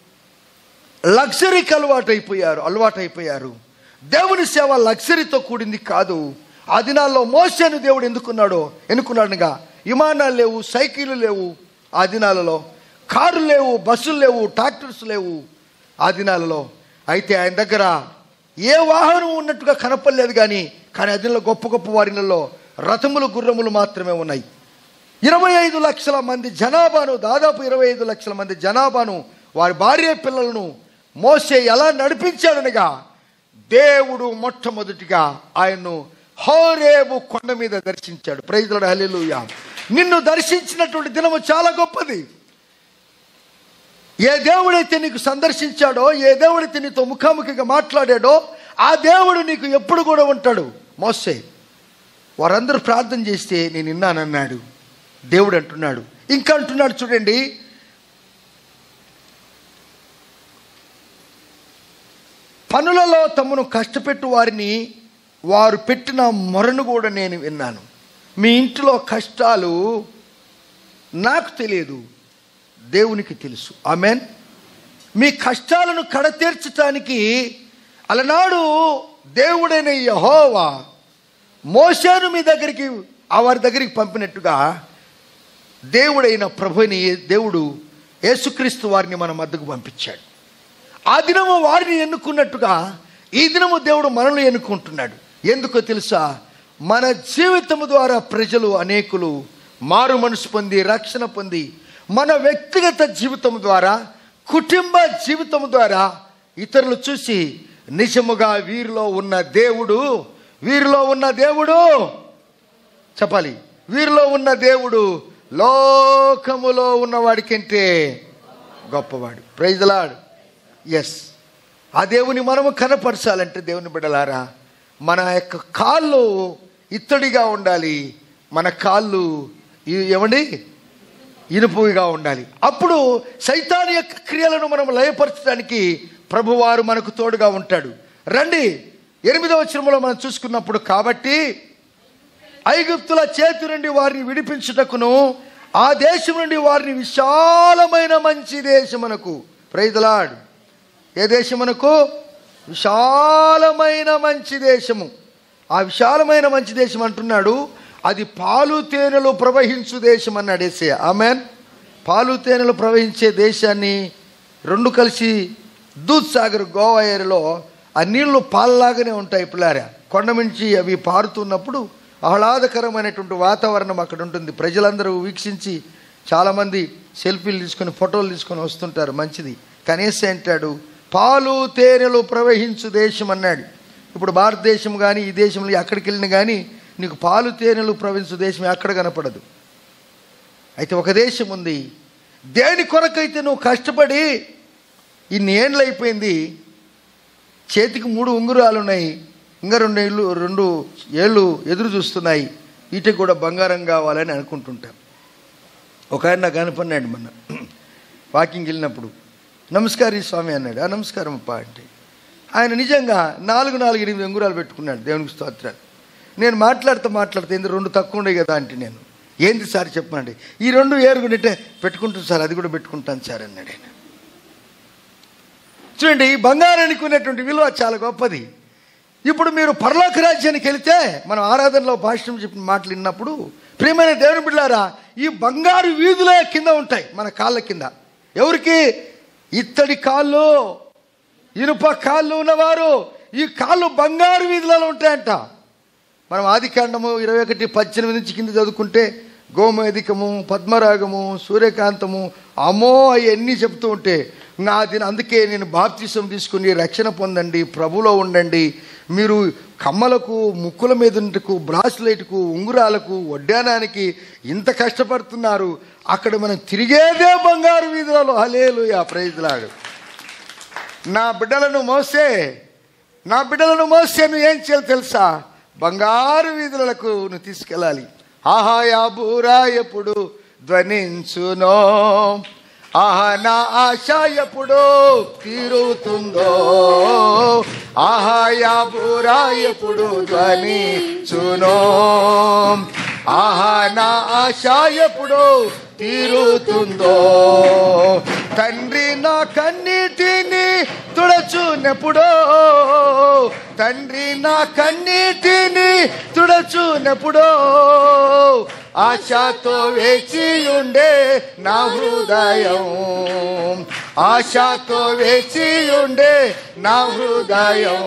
లగ్జరీకి అలవాటు అయిపోయారు అలవాటు అయిపోయారు దేవుని సేవ లగ్జరీతో కూడింది కాదు ఆ దినాల్లో మోసేను దేవుడు ఎందుకున్నాడో ఎన్నుకున్నాడుగా విమానాలు లేవు సైకిళ్ళు లేవు ఆ దినాలలో కారు లేవు బస్సులు లేవు ట్రాక్టర్స్ లేవు ఆ దినాలలో అయితే ఆయన దగ్గర ఏ వాహనం ఉన్నట్టుగా కనపడలేదు కానీ కానీ ఆ దినాల్లో గొప్ప గొప్ప వారిలలో రథములు గుర్రములు మాత్రమే ఉన్నాయి ఇరవై ఐదు లక్షల మంది జనాభాను దాదాపు ఇరవై ఐదు లక్షల మంది జనాభాను వారి భార్య పిల్లలను మోసే ఎలా నడిపించాడనగా దేవుడు మొట్టమొదటిగా ఆయన్ను హోరేబు కొండ మీద దర్శించాడు ప్రైజుల హల్లెలూయా నిన్ను దర్శించినటువంటి దినము చాలా గొప్పది ఏ దేవుడైతే నీకు సందర్శించాడో ఏ దేవుడైతే నీతో ముఖాముఖిగా మాట్లాడాడో ఆ దేవుడు నీకు ఎప్పుడు కూడా ఉంటాడు మోసే వారందరూ ప్రార్థన చేస్తే నేను విన్నానన్నాడు దేవుడు అంటున్నాడు ఇంకా అంటున్నాడు చూడండి పనులలో తమను కష్టపెట్టు వారిని వారు పెట్టిన మొరను కూడా నేను విన్నాను మీ ఇంటిలో కష్టాలు నాకు తెలియదు దేవునికి తెలుసు ఆమెన్ మీ కష్టాలను కడతీర్చటానికి అలనాడు దేవుడైన యహోవా మోషేను మీ దగ్గరికి ఆ వారి దగ్గరికి పంపినట్టుగా దేవుడైన ప్రభుని దేవుడు యేసుక్రీస్తు వారిని మన మద్దకు పంపించాడు ఆ దినము వారిని ఎన్నుకున్నట్టుగా ఈ దినము దేవుడు మనల్ని ఎన్నుకుంటున్నాడు ఎందుకో తెలుసా మన జీవితము ద్వారా ప్రజలు అనేకులు మారు మనసు పొంది రక్షణ పొంది మన వ్యక్తిగత జీవితం ద్వారా కుటుంబ జీవితం ద్వారా ఇతరులు చూసి నిజముగా వీరిలో ఉన్న దేవుడు వీరిలో ఉన్న దేవుడు చెప్పాలి వీరిలో ఉన్న దేవుడు లోకములో ఉన్నవాడికంటే గొప్పవాడు ప్రైజ్లాడు ఎస్ ఆ దేవుని మనము కనపరచాలంటే దేవుని బిడ్డలారా మన యొక్క కాళ్ళు ఇత్తడిగా ఉండాలి మన కాళ్ళు ఇ- ఏమండి ఇనుపుగా ఉండాలి అప్పుడు సైతాన్ యొక్క క్రియలను మనం లయపరచడానికి ప్రభువారు మనకు తోడుగా ఉంటాడు రండి ఎనిమిదవ వచనంలో మనం చూసుకున్నప్పుడు కాబట్టి ఐగుప్తుల చేతి నుండి వారిని విడిపించుటకును ఆ దేశం నుండి వారిని విశాలమైన మంచి దేశమునకు ప్రైదలాడ్ ఏ దేశమునకు విశాలమైన మంచి దేశము ఆ విశాలమైన మంచి దేశం అంటున్నాడు అది పాలు తేనెలు ప్రవహించు దేశం అన్నాడు ఏసే ఆమెన్ పాలు తేనెలు ప్రవహించే దేశాన్ని రెండు కలిసి దూద్ సాగర్ గోవా ఏరియాలో ఆ నీళ్లు పాలలాగానే ఉంటాయి పిల్లారా కొండ నుంచి అవి పారుతున్నప్పుడు ఆహ్లాదకరమైనటువంటి వాతావరణం అక్కడ ఉంటుంది ప్రజలందరూ వీక్షించి చాలామంది సెల్ఫీలు తీసుకొని ఫోటోలు తీసుకొని వస్తుంటారు మంచిది కనీసం అంటాడు పాలు తేనెలు ప్రవహించు దేశం అన్నాడు ఇప్పుడు భారతదేశం కానీ ఈ దేశంలో ఎక్కడికి వెళ్ళినా కానీ నీకు పాలు తేనెలు ప్రవహించు దేశం ఎక్కడ కనపడదు అయితే ఒక దేశం ఉంది దేని కొరకైతే నువ్వు కష్టపడి ఇన్ని ఏండ్లు అయిపోయింది చేతికి మూడు ఉంగురాలు ఉన్నాయి ఇంకా రెండు ఏళ్ళు రెండు ఏళ్ళు ఎదురు చూస్తున్నాయి వీటికి కూడా బంగారం కావాలని అనుకుంటుంటాం ఒక ఆయన నాకు కనపడినాడు మొన్న వాకింగ్ వెళ్ళినప్పుడు నమస్కారం స్వామి అన్నాడు ఆ నమస్కారం అప్ప అంటే ఆయన నిజంగా నాలుగు నాలుగు ఎనిమిది ఉంగురాలు పెట్టుకున్నాడు దేవునికి స్తోత్రాలు నేను మాట్లాడుతూ మాట్లాడితే ఏంది రెండు తక్కువ ఉండే కదా అంటే నేను ఏంది సార్ చెప్పండి ఈ రెండు ఏరుగుంటే పెట్టుకుంటాను సార్ అది కూడా పెట్టుకుంటాను సార్ అన్నాడు ఆయన చూడండి బంగారానికి ఉన్నటువంటి విలువ చాలా గొప్పది ఇప్పుడు మీరు పరలోక రాజ్యానికి వెళితే మనం ఆరాధనలో భాష్యం చెప్పిన మాటలు విన్నప్పుడు ప్రియమైన దేవుని బిడ్డారా ఈ బంగారు వీధులే కింద ఉంటాయి మన కాళ్ళ కింద ఎవరికి ఇత్తడి కాళ్ళు ఇనుప కాళ్ళు ఉన్నవారు ఈ కాళ్ళు బంగారు వీధులలో ఉంటాయంట మనం ఆదికాండము ఇరవై ఒకటి పద్దెనిమిది నుంచి కింద చదువుకుంటే గోమేధికము పద్మరాగము సూర్యకాంతము అమో అవన్నీ చెప్తూ ఉంటే నా దీని అందుకే నేను బాప్తిసం తీసుకుని రక్షణ పొందండి ప్రభులో ఉండండి మీరు కమ్మలకు ముక్కుల మీద ఉంటకు బ్రాస్లెట్కు ఉంగురాలకు వడ్డానానికి ఇంత కష్టపడుతున్నారు అక్కడ మనం తిరిగేదే బంగారు వీధులలో హలేలు ఆ ప్రైజ్లాడు నా బిడ్డలను మోసే నా బిడ్డలను మోసే నువ్వు ఏం చేయాలి తెలుసా బంగారు వీధులకు నువ్వు తీసుకెళ్ళాలి ఆహా యా బూరా ఎప్పుడు ధ్వనించునో ఆహా నా ఆశ ఎప్పుడు తీరుతుందో ఆహా యా బూరా ఎప్పుడు ధ్వనించునో ఆహా నా ఆశ ఎప్పుడు తీరుతుందో తండ్రి నా కన్నీటిని తుడచునెప్పుడో తండ్రి నా కన్నీటిని తుడచునెప్పుడో ఆశతో వేచి ఉండే నా హృదయం ఆశతో వేచి ఉండే నా హృదయం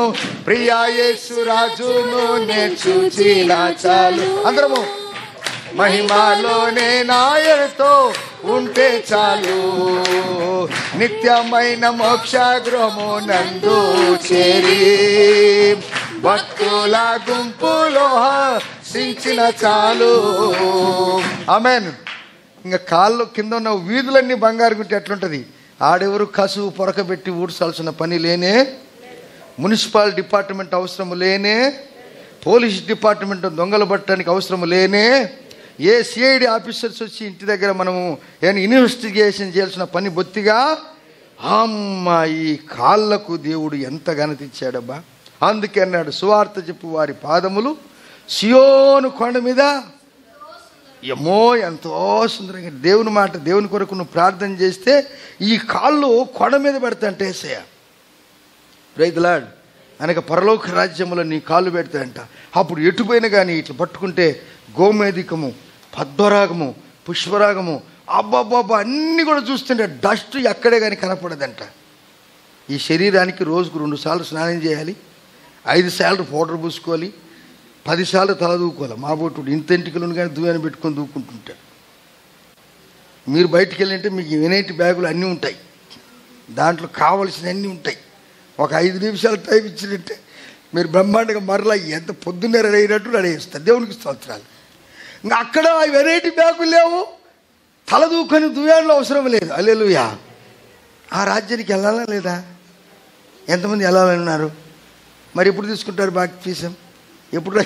ప్రియా యేసురాజును నే చూచిన చాలు అందరము మహిమలోనే నాయనతో ఉంటే చాలు నిత్యమైన మోక్ష గృహము నందు చేరి భక్తుల గుంపులో సించిన చాలు ఆమెన్ ఇంకా కాళ్ళు కింద ఉన్న వీధులన్నీ బంగారు గుంటే ఎట్లుంటది ఆడెవరు కసువు పొరకబెట్టి ఊడ్చాల్సిన పని లేనే మున్సిపల్ డిపార్ట్మెంట్ అవసరం లేనే పోలీస్ డిపార్ట్మెంట్ దొంగలు పట్టడానికి అవసరం లేనే ఏ సిఐడి ఆఫీసర్స్ వచ్చి ఇంటి దగ్గర మనము ఏమైనా ఇన్వెస్టిగేషన్ చేయాల్సిన పని బొత్తిగా అమ్మ ఈ కాళ్ళకు దేవుడు ఎంత ఘనతిచ్చాడబ్బా అందుకే అన్నాడు సువార్త చెప్పు వారి పాదములు సియోను కొండ మీద ఏమో ఎంతో సుందరంగా దేవుని మాట దేవుని కొరకు నువ్వు ప్రార్థన చేస్తే ఈ కాళ్ళు కొండ మీద పెడతాంటే ఏసయ్య రైతులాడ్ అనక పరలోక రాజ్యములో నీ కాళ్ళు పెడతాయంట అప్పుడు ఎటుపోయినా కానీ ఇట్లా పట్టుకుంటే గోమేధికము పద్మరాగము పుష్పరాగము అబ్బాబ్బాబ్బా అన్నీ కూడా చూస్తుంటే డస్ట్ ఎక్కడే కానీ కనపడదంట ఈ శరీరానికి రోజుకు రెండు సార్లు స్నానం చేయాలి ఐదు సార్లు పౌడర్ పూసుకోవాలి పదిసార్లు తల దూకోవాలి మా బొట్టుడు ఇంత ఎంటికలను కానీ దూయాన్ని పెట్టుకొని దూకుంటుంటాడు మీరు బయటికి వెళ్ళింటే మీకు వినైటి బ్యాగులు అన్నీ ఉంటాయి దాంట్లో కావలసిన అన్నీ ఉంటాయి ఒక ఐదు నిమిషాలు టైం ఇచ్చినట్టే మీరు బ్రహ్మాండంగా మరలా ఎంత పొద్దున్నే రెడీ అయినట్టు రెడీ చేస్తారు దేవునికి స్తోత్రాలు ఇంకా అక్కడ ఆ వెరైటీ బ్యాగులు లేవు తల దూకొని దువ్యాళ్ళు అవసరం లేదు అల్లెలుయా ఆ రాజ్యానికి వెళ్ళాలా లేదా ఎంతమంది వెళ్ళాలని ఉన్నారు మరి ఎప్పుడు తీసుకుంటారు బాప్తీసం ఎప్పుడు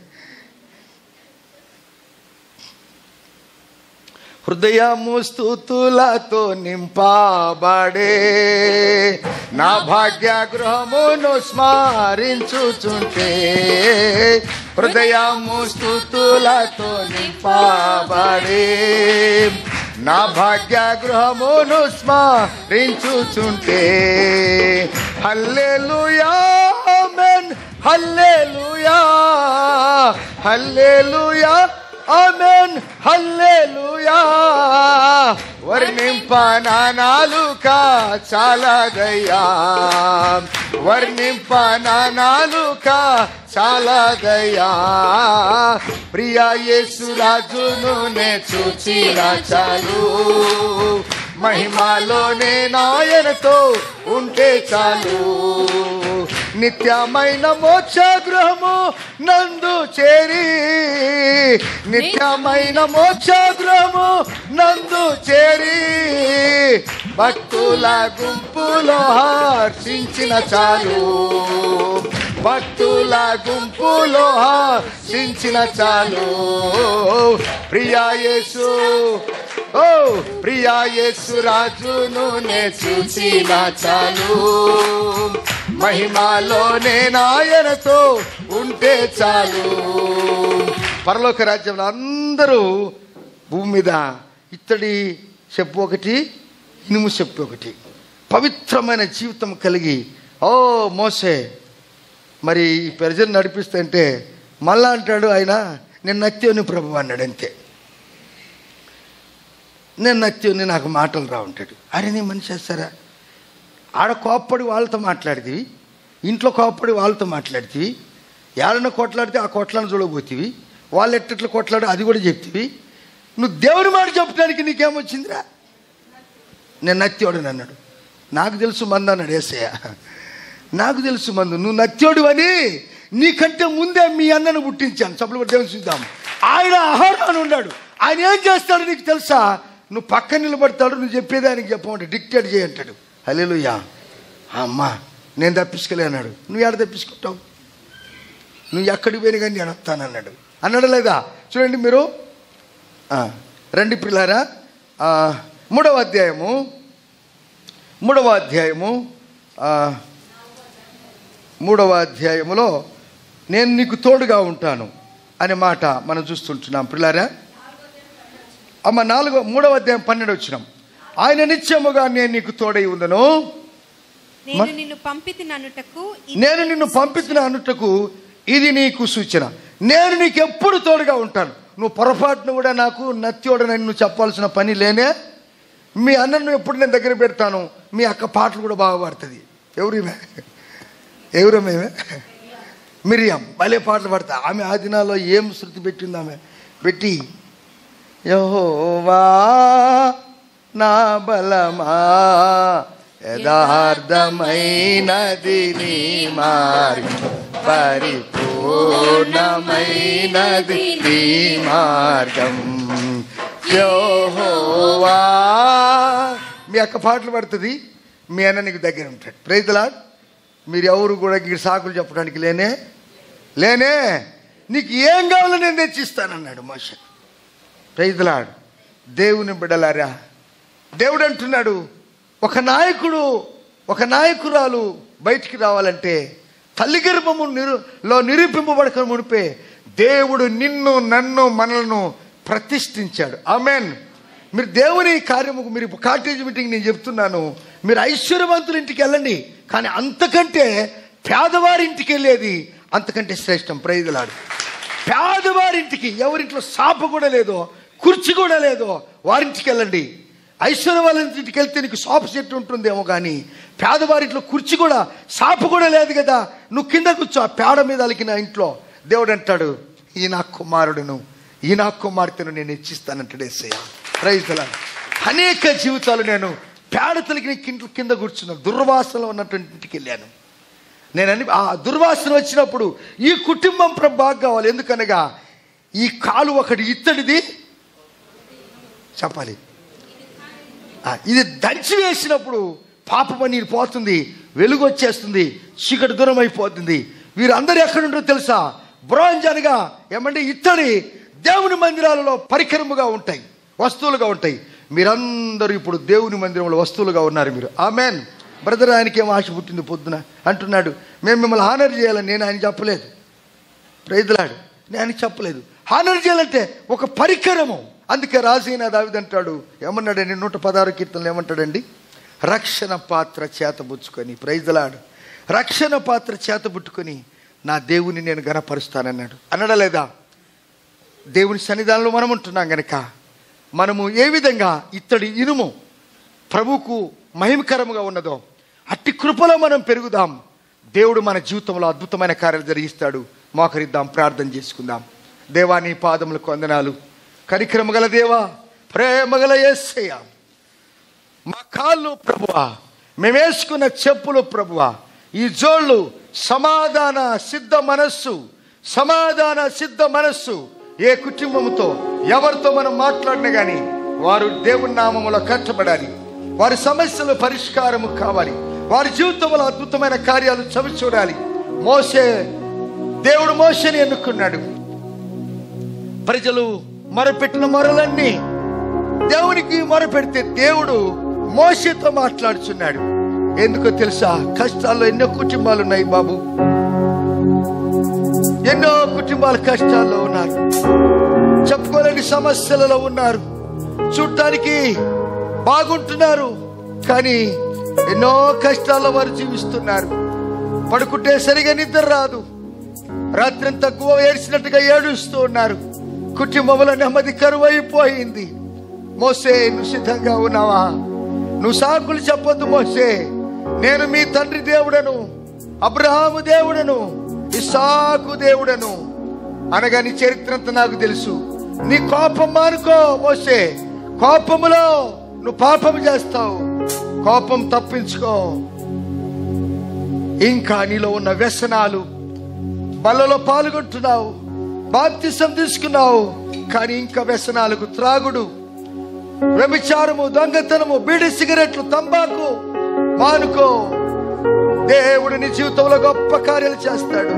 హృదయము స్థుతులతో నింపబడే నా భాగ్య గృహమును స్మరించుచుంటే హృదయము స్థుతులతో నింపబడే నా భాగ్య గృహమును స్మరించుచుంటే హల్లెలూయా ఆమేన్ హల్లెలూయా హల్లెలూయా ఆమెన్ హల్లెలూయా వర్ణింప నాలుక చాలదయ్యా వర్ణింప నాలుక చాలదయ్యా ప్రియా యేసు రాజును నే చూచిన చాలు మహిమలోనే నాయనతో ఉంటే చాలు నిత్యమైన మోక్ష గృహము నందు చేరి నిత్యమైన మోక్ష గృహము నందు చేరి భక్తుల గుంపులో హర్షించిన చాలు భక్తుల గుంపులో హర్షించిన చాలు ప్రియా యేసు ఓ ప్రియా యేసు రాజును నే చూసిన చాలు మహిమలోనే నాయనతో ఉంటే చాలు పరలోక రాజ్యంలో అందరూ భూమి మీద ఇత్తడి చెప్పు ఒకటి ఇనుము చెప్పు ఒకటి పవిత్రమైన జీవితం కలిగి ఓ మోసే మరి ఈ ప్రజలు నడిపిస్తుంటే మళ్ళా అంటాడు ఆయన నేను నత్యోని ప్రభు అన్నాడు అంతే నేను నత్యోని నాకు మాటలు రా ఉంటాడు అరే నీ మనిషి చేస్తారా ఆడ కోప్పడి వాళ్ళతో మాట్లాడితివి ఇంట్లో కోప్పడి వాళ్ళతో మాట్లాడితివి ఎవరైనా కొట్లాడితే ఆ కొట్లాన్ని చూడబోతివి వాళ్ళు ఎట్టట్లు కొట్లాడు అది కూడా చెప్తివి నువ్వు దేవుని మాట చెప్పడానికి నీకేమొచ్చిందిరా నేను నత్యోడు అన్నాడు నాకు తెలుసు మందు అన్నాడు ఏసయ్య నాకు తెలుసు మందు నువ్వు నత్యోడు అని నీకంటే ముందే మీ అన్నను పుట్టించాను చప్పులు కూడా దేవుని చూద్దాం ఆయన ఆహారం ఉన్నాడు ఆయన ఏం చేస్తాడు నీకు తెలుసా నువ్వు పక్కన నిలబడతాడు నువ్వు చెప్పేది ఆయనకి చెప్పమంటే డిక్టేట్ చేయంటాడు హలేలుయా అమ్మా నేను తప్పించుకోలే అన్నాడు నువ్వు ఎక్కడ తప్పించుకుంటావు నువ్వు ఎక్కడికి పోయినా కానీ నేను వస్తానన్నాడు అన్నాడు లేదా చూడండి మీరు ఆ, రండి పిల్లారా ఆ, మూడవ అధ్యాయము మూడవ అధ్యాయము ఆ, మూడవ అధ్యాయములో నేను నీకు తోడుగా ఉంటాను అనే మాట మనం చూస్తుంటున్నాం పిల్లారా అమ్మ నాలుగో మూడవ అధ్యాయం పన్నెండు వచ్చినాం ఆయన నిత్యముగా నేను నీకు తోడై ఉందను నేను నిన్ను పంపితిననుటకు ఇది నేను నిన్ను పంపించిన అనుటకు ఇది నీకు సూచన నేను నీకు ఎప్పుడు తోడుగా ఉంటాను నువ్వు పొరపాటును కూడా నాకు నత్యోడనని నువ్వు చెప్పాల్సిన పని లేనే మీ అన్నను ఎప్పుడు నేను దగ్గర పెడతాను మీ అక్క పాటలు కూడా బాగా పాడుతుంది ఎవరిమే ఎవరు మేమే మిరియం భలే పాటలు పాడతా ఆమె ఆ దినాల్లో ఏం శృతి పెట్టింది ఆమె పెట్టి యహోవా నా బలమా యథార్థమైనది నీ మార్గం పరిపూర్ణమైనది నీ మార్గం యహోవా మీ అక్క పాటలు పడుతుంది మీ అన్న నీకు దగ్గర ఉంటాడు ప్రైతులా మీరు ఎవరు కూడా ఈ సాకులు చెప్పడానికి లేనే లేనే నీకు ఏం కావాలో నేను తెచ్చిస్తానన్నాడు మోష ప్రైతులాడు దేవుని బిడలారా దేవుడు అంటున్నాడు ఒక నాయకుడు ఒక నాయకురాలు బయటికి రావాలంటే తల్లి గర్భము నిరు లో నిరూపింపబడక మునిపే దేవుడు నిన్ను నన్ను మనలను ప్రతిష్ఠించాడు ఆమెన్ మీరు దేవుని కార్యముకు మీరు కాటేజ్ మీటింగ్ నేను చెప్తున్నాను మీరు ఐశ్వర్యవంతుల ఇంటికి వెళ్ళండి కానీ అంతకంటే పేదవారి ఇంటికి వెళ్ళేది అంతకంటే శ్రేష్టం ప్రైజులాడు పేదవారింటికి ఎవరింట్లో సాప కూడా లేదో కుర్చీ కూడా లేదో వారింటికి వెళ్ళండి ఐశ్వర్య వాళ్ళ ఇంటికి వెళ్తే నీకు సాప చెట్టు ఉంటుందేమో కానీ పేదవారింట్లో కుర్చీ కూడా సాప కూడా లేదు కదా నువ్వు కింద కూర్చో ఆ పేడ మీద అలికిన ఇంట్లో దేవుడు అంటాడు ఈ నా కుమారుడును ఈ నా కుమార్తెను నేను ఇచ్చిస్తానంటాడు ఎస్సయ్య రైతుల అనేక జీవితాలు నేను పేడ తలికిన కింద కింద కూర్చున్నాను దుర్వాసనలో ఉన్నటువంటి ఇంటికి వెళ్ళాను నేను అని ఆ దుర్వాసన వచ్చినప్పుడు ఈ కుటుంబం ప్రభు బాగా కావాలి ఎందుకనగా ఈ కాలు ఒకటి ఇత్తడిది చెప్పాలి ఆ, ఇది దంచి వేసినప్పుడు పాపం నీరు పోతుంది వెలుగు వచ్చేస్తుంది చీకటి దూరం అయిపోతుంది వీరందరూ ఎక్కడుంటారో తెలుసా బ్రోంజ్ అనగా ఏమంటే ఇత్తడి దేవుని మందిరాలలో పరికరముగా ఉంటాయి వస్తువులుగా ఉంటాయి మీరందరూ ఇప్పుడు దేవుని మందిరంలో వస్తువులుగా ఉన్నారు మీరు ఆమెన్ బ్రదర్ ఆయనకి ఏం ఆశ పుట్టింది పొద్దున అంటున్నాడు మేము మిమ్మల్ని హానర్ చేయాలని నేను ఆయన చెప్పలేదు ప్రైదులాడు నేను ఆయనకి చెప్పలేదు హానర్ చేయాలంటే ఒక పరికరము అందుకే రాజైన దావిదంటాడు ఏమన్నాడండి నూట పదహారు కీర్తనలు ఏమంటాడండి రక్షణ పాత్ర చేతబుచ్చుకొని ప్రైజలాడు రక్షణ పాత్ర చేతబుట్టుకొని నా దేవుని నేను గనపరుస్తానన్నాడు అనడా లేదా దేవుని సన్నిధానంలో మనం ఉంటున్నాం గనక మనము ఏ విధంగా ఇత్తడి ఇనుము ప్రభువుకు మహిమకరముగా ఉన్నదో అట్టి కృపలో మనం పెరుగుదాం దేవుడు మన జీవితంలో అద్భుతమైన కార్యాలు జరిగిస్తాడు మోకరిద్దాం ప్రార్థన చేసుకుందాం దేవా నీ పాదములకు వందనాలు కనికరము గల దేవా ప్రేమగల యేసయ్య మా కాళ్ళు ప్రభువా మేము వేసుకున్న చెప్పులు ప్రభువా ఈ జోళ్ళు సమాధాన సిద్ధ మనస్సు సమాధాన సిద్ధ మనస్సు ఏ కుటుంబంతో ఎవరితో మనం మాట్లాడినా కానీ వారు దేవుని నామములో కట్టబడాలి వారి సమస్యలు పరిష్కారము కావాలి వారి జీవితంలో అద్భుతమైన కార్యాలు చవి చూడాలి మోసే దేవుడు మోసని ఎన్నుకున్నాడు ప్రజలు మొరపెట్టిన మొరలన్నీ దేవునికి మొరపెడితే దేవుడు మోసతో మాట్లాడుచున్నాడు ఎందుకో తెలుసా కష్టాల్లో ఎన్నో కుటుంబాలు ఉన్నాయి బాబు ఎన్నో కుటుంబాలు కష్టాల్లో ఉన్నారు చెప్పుకోలేని సమస్యలలో ఉన్నారు చూడటానికి బాగుంటున్నారు కానీ ఎన్నో కష్టాల్లో వారు జీవిస్తున్నారు పడుకుంటే సరిగా నిద్ర రాదు రాత్రి తక్కువ ఏడ్చినట్టుగా ఏడుస్తూ ఉన్నారు కుటుంబంలో నెమ్మది కరువైపోయింది మోసే నువ్వు సిద్ధంగా ఉన్నావా నువ్వు సాకులు చెప్పొద్దు మోసే నేను మీ తండ్రి దేవుడను అబ్రహాము దేవుడను ఇసాకు దేవుడను అనగా నీ చరిత్ర అంతా నాకు తెలుసు నీ కోపం మానుకో మోసే కోపములో నువ్వు పాపం చేస్తావు కోపం తప్పించుకో ఇంకా నీలో ఉన్న వ్యసనాలు బలలో పాల్గొంటున్నావు బాప్తిసం తీసుకున్నావు కానీ ఇంకా వ్యసనాలకు త్రాగుడు వ్యభిచారము దొంగతనము బీడి సిగరెట్లు తంబాకు మానుకో దేవుడు నీ జీవితంలో గొప్ప కార్యాలు చేస్తాడు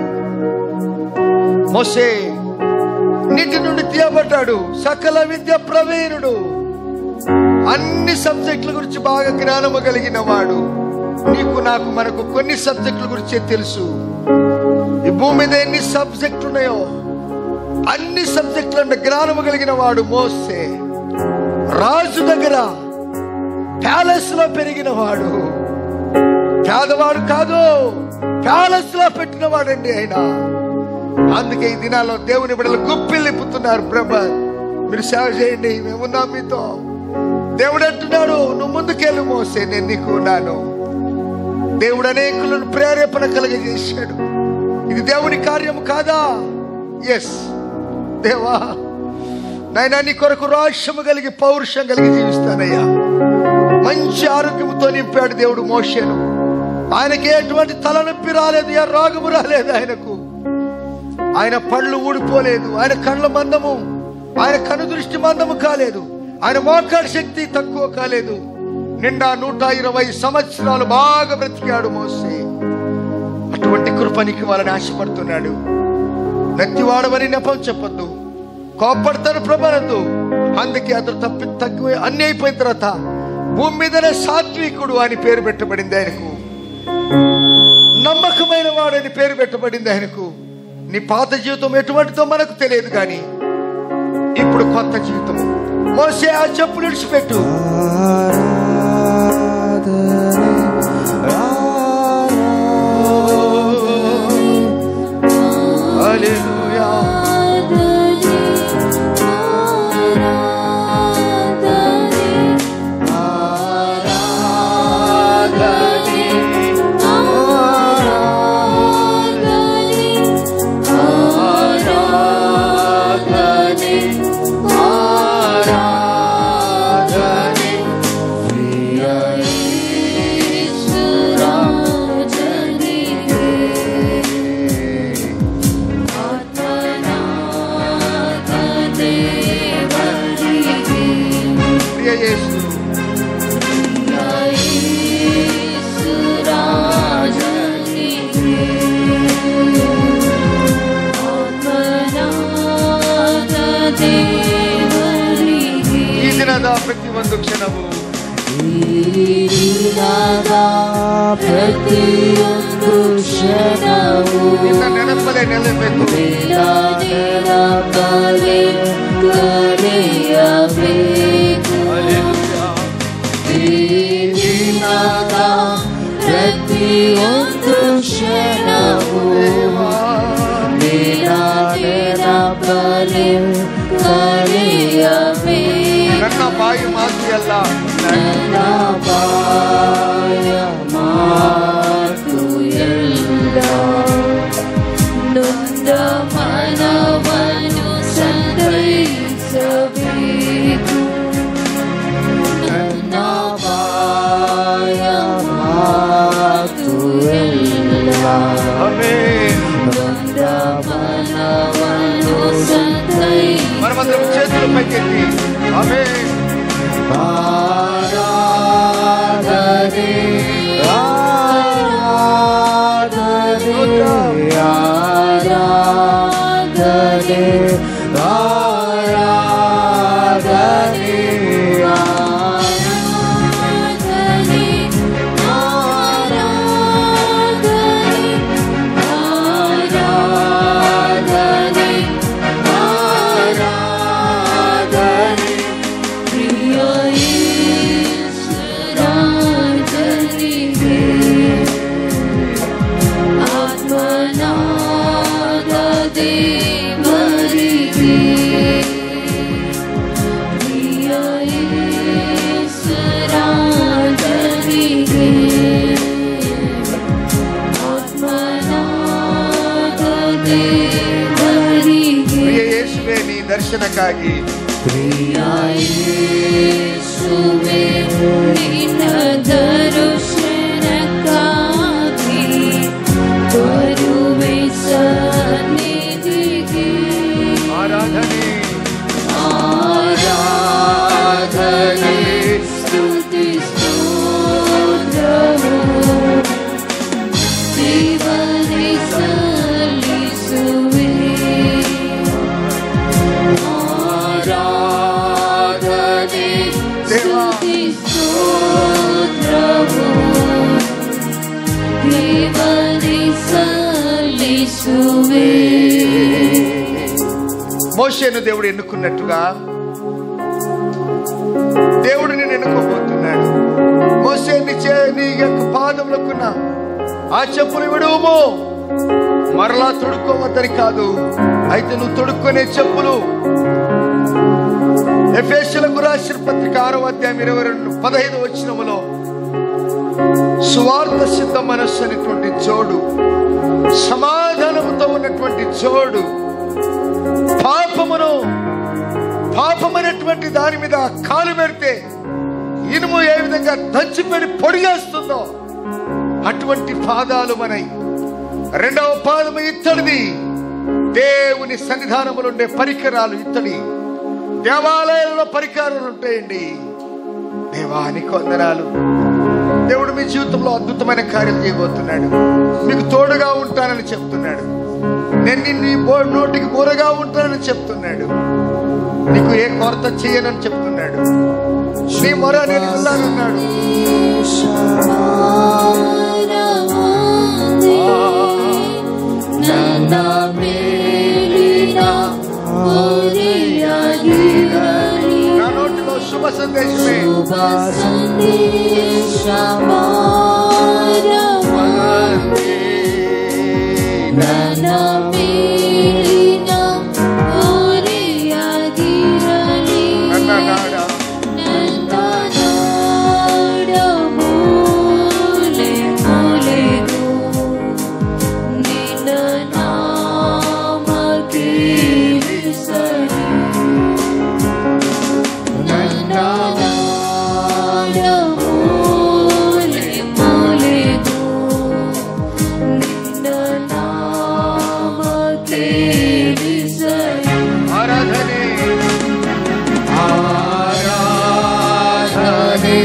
మోసే నీటి నుండి తీయబడ్డాడు సకల విద్య ప్రవీణుడు అన్ని సబ్జెక్టుల గురించి బాగా జ్ఞానము కలిగిన వాడు నీకు నాకు మనకు కొన్ని సబ్జెక్టుల గురించే తెలుసు ఈ భూమి మీద ఎన్ని సబ్జెక్టులు ఉన్నాయో అన్ని సబ్జెక్టుల జ్ఞానము కలిగిన వాడు మోసే రాజు దగ్గర ప్యాలెస్ లో పెరిగిన వాడు పేదవాడు కాదు ప్యాలెస్ లో పెట్టిన వాడండి ఆయన అందుకే ఈ దినాల్లో దేవుని బిడ్డలు గుప్పిల్లిపుతున్నారు ప్రభా మీరు సేవ చేయండి మేమున్నాం మీతో దేవుడు అంటున్నాడు నువ్వు ముందుకెళ్ళు మోసే నేను నీకు ఉన్నాను దేవుడు అనేకులను ప్రేరేపణ కలగజేశాడు ఇది దేవుని కార్యము కాదా ఎస్ దేవా నాయనా నీ కొరకు రాష్ట్రము కలిగి పౌరుషం కలిగి జీవిస్తానయ్యా మంచి ఆరోగ్యంతో నింపాడు దేవుడు మోషేను ఆయనకి ఎటువంటి తలనొప్పి రాలేదు ఏ రోగము రాలేదు ఆయనకు ఆయన పళ్ళు ఊడిపోలేదు ఆయన కళ్ళ మందము ఆయన కను దృష్టి మందము కాలేదు ఆయన మోకాడి శక్తి తక్కువ కాలేదు నిండా నూట ఇరవై సంవత్సరాలు బాగా బ్రతికాడు మోసే అటువంటి కృపనికి వాళ్ళని ఆశపడుతున్నాడు నత్తివాడవని నెపం చెప్పొద్దు కోపడతాను ప్రభనద్దు అందుకే అతను తప్పి తక్కువ అన్ని అయిపోయిన తర్వాత భూమి మీదనే సాత్వికుడు అని పేరు పెట్టబడింది ఆయనకు నమ్మకమైన వాడని పేరు పెట్టబడింది ఆయనకు నీ పాత జీవితం ఎటువంటిదో మనకు తెలియదు కానీ ఇప్పుడు కొత్త జీవితం మోసే ఆ చెప్పులు విడిచిపెట్టు హల్లెలూయా. ప్రియ యేసు ಈ ದಿನದ ಪ್ರತಿಯೊಂದು ಕ್ಷಣವು ಪ್ರತಿಯೊಂದು ಕ್ಷಣವು ನಿನ್ನ ನೆನಪಲ್ಲೇ ನೆಲೆಬೇಕು ಕಲೆ ಕರೆಯಬೇಕು ಈ ದಿನದ ಪ್ರತಿಯೊಂದು ಕ್ಷಣವು ನಿನ್ನ ನೆನಪಲೆ ಕರೆಯಬೇಕು ನನ್ನ ಬಾಯಿ ಮಾತಿಯಲ್ಲ ನನ್ನ ಬಾಯ ಮಾತು ಎಲ್ಲ ನೊಂದ ಮನವನ್ನು ಸಂತೈಸಬೇಕು ನನ್ನ ಬಾಯ ಮಾತು ಎಲ್ಲ ಆಮೆನ್. ನೊಂದ ಮನವನ್ನು ಸಂತೈಸ మనమందరం చేతులు పైకెత్తి ఆమె ఆరాధనే ఆరాధనే ఆరాధనే ఆరాధనే ఆరాధనే ఆరాధనే ఆరాధనే ప్రియ ఈశ్వరాజనిగే ఆత్మనాద దేవరిగే ప్రియ ఈశ్వరాజనిగే ఆత్మనాద దేవరిగే ಪ್ರಿಯ ಯೇಸುವೆ ನೀ ದರ್ಶನಕ್ಕಾಗಿ ಪ್ರಿಯಾಯೇಸುವೆ ನಿನ್ನ ದರ್ಶನಕ್ಕಾಗಿ ಬರುವೆ ಸನ್ನಿಧಿಗೆ ಆರಾಧನೆ ಆರಾಧನೆ ಸ್ತುತಿ ಸ್ತೋತ್ರವು ದೇವರೇ ಸಲ್ಲಿಸುವೆ ಆರಾಧನೆ ಸ್ತುತಿ ಸ್ತೋತ್ರವು ದೇವರೇ ಸಲ್ಲಿಸುವೆ మోషేను దేవుడు ఎన్నుకున్నట్టుగా దేవుడు నేను ఎన్నుకోబోతున్నాడు మోసే నీ చే నీ యొక్క పాదములకున్న ఆ చెప్పులు విడువుము మరలా తొడుక్కోవద్దని కాదు అయితే నువ్వు తొడుక్కునే చెప్పులు ఎఫేసులకు రాసిన పత్రిక ఆరో అధ్యాయం ఇరవై రెండు పదహైదు వచ్చినములో సువార్త సిద్ధ మనస్సు అనేటువంటి జోడు సమాధానముతో ఉన్నటువంటి జోడు పాపమును పాపమైనటువంటి దాని మీద కాలు పెడితే ఇనుము ఏ విధంగా దంచిపెడి పొడి చేస్తుందో అటువంటి పాదాలు మనై రెండవ పాదము ఇత్తడిది దేవుని సన్నిధానములు ఉండే పరికరాలు ఇత్తడి దేవాలయాల్లో పరికరాలు ఉంటాయండి దేవానికి వందనాలు దేవుడు మీ జీవితంలో అద్భుతమైన కార్యాలు చేయబోతున్నాడు మీకు తోడుగా ఉంటానని చెప్తున్నాడు నేను నిన్ను ఈ బో నోటికి బోరగా ఉంటానని చెప్తున్నాడు నీకు ఏ కొరత చేయనని చెప్తున్నాడు నీ మొర నేను విన్నానన్నాడు నా నోటిలో శుభ సందేశమే అన్నాడా ఆరాధనే ఆరాధనే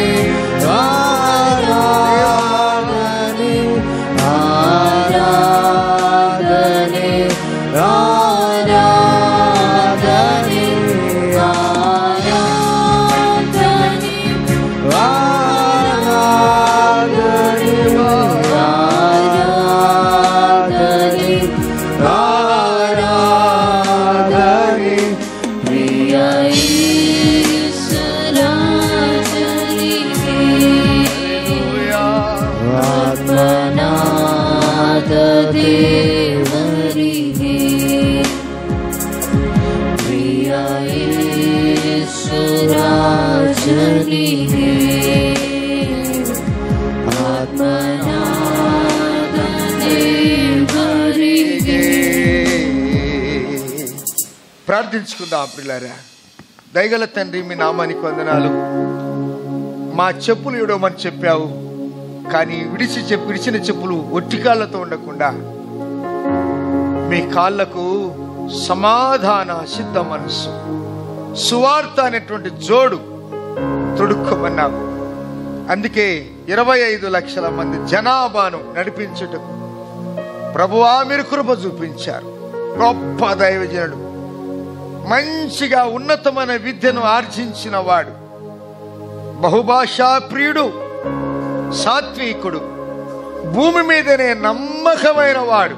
ప్రార్థించుకుందాం పిల్లారా దయగల తండ్రి మీ నామానికి వందనాలు మా చెప్పులు ఇవ్వమని చెప్పావు కానీ విడిచి చెప్పు విడిచిన చెప్పులు ఒట్టి కాళ్ళతో ఉండకుండా మీ కాళ్ళకు సమాధాన సిద్ధ మనస్సు సువార్త అనేటువంటి జోడు తొడుక్కోమన్నావు అందుకే ఇరవై ఐదు లక్షల మంది జనాభాను నడిపించుటకు ప్రభువా మీరు కృప చూపించారు గొప్ప దైవజనుడు మంచిగా ఉన్నతమైన విద్యను ఆర్జించిన వాడు బహుభాషా ప్రియుడు సాత్వికుడు భూమి మీదనే నమ్మకమైన వాడు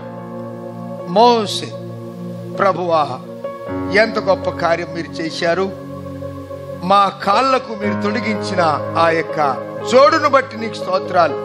మోసే ప్రభువా ఎంత గొప్ప కార్యం మీరు చేశారు మా కాళ్ళకు మీరు తొలగించిన ఆ యొక్క జోడును బట్టి నీకు స్తోత్రాలు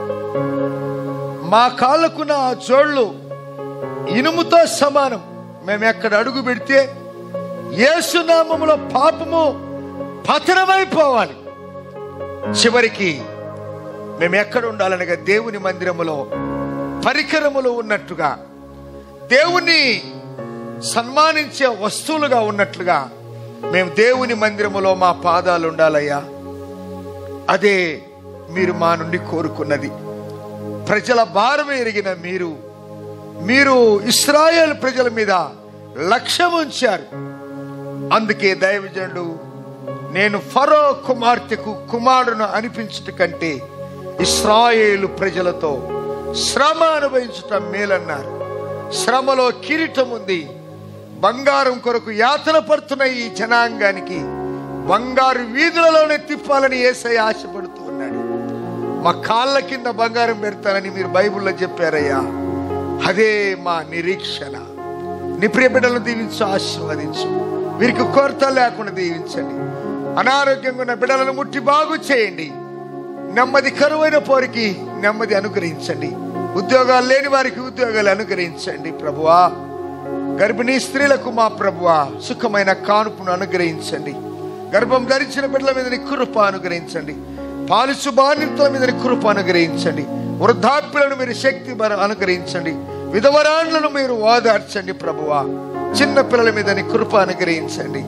మా కాళ్ళకున్న ఆ జోళ్ళు ఇనుముతో సమానం మేము ఎక్కడ అడుగు పెడితే యేసునామములో పాపము పతనమైపోవాలి చివరికి మేము ఎక్కడ ఉండాలనగా దేవుని మందిరములో పరికరములు ఉన్నట్టుగా దేవుని సన్మానించే వస్తువులుగా ఉన్నట్లుగా మేము దేవుని మందిరములో మా పాదాలు ఉండాలయ్యా అదే మీరు మా నుండి కోరుకున్నది ప్రజల భారం ఎరిగిన మీరు మీరు ఇస్రాయేల్ ప్రజల మీద లక్ష్యం ఉంచారు అందుకే దైవజనుడు నేను ఫరో కుమార్తెకు కుమారును అనిపించుట కంటే ఇస్రాయేలు ప్రజలతో శ్రమ అనుభవించుట మేలన్నారు శ్రమలో కిరీటం ఉంది బంగారం కొరకు యాతన పడుతున్న ఈ జనాంగానికి బంగారు వీధులలోనే తిప్పాలని ఏసై ఆశపడుతూ ఉన్నాడు మా కాళ్ళ కింద బంగారం పెడతానని మీరు బైబిల్లో చెప్పారయ్యా అదే మా నిరీక్షణ నీ ప్రియ బిడ్డలను దీవించు ఆశీర్వదించు వీరికి కొరత లేకుండా దీవించండి అనారోగ్యంగా ఉన్న బిడ్డలను ముట్టి బాగు చేయండి నెమ్మది కరువైన పోరికి నెమ్మది అనుగ్రహించండి ఉద్యోగాలు లేని వారికి ఉద్యోగాలు అనుగ్రహించండి ప్రభువా గర్భిణీ స్త్రీలకు మా ప్రభువా సుఖమైన కానుపును అనుగ్రహించండి గర్భం ధరించిన బిడ్డల మీద నీ కృప అనుగ్రహించండి పాలిసు బాధితుల మీద నీ కృప అనుగ్రహించండి వృద్ధాప్యులను మీరు శక్తి బల- అనుగ్రహించండి విధవరాండ్లను మీరు ఓదార్చండి ప్రభువా చిన్న పిల్లల మీద నీ కృప అనుగ్రహించండి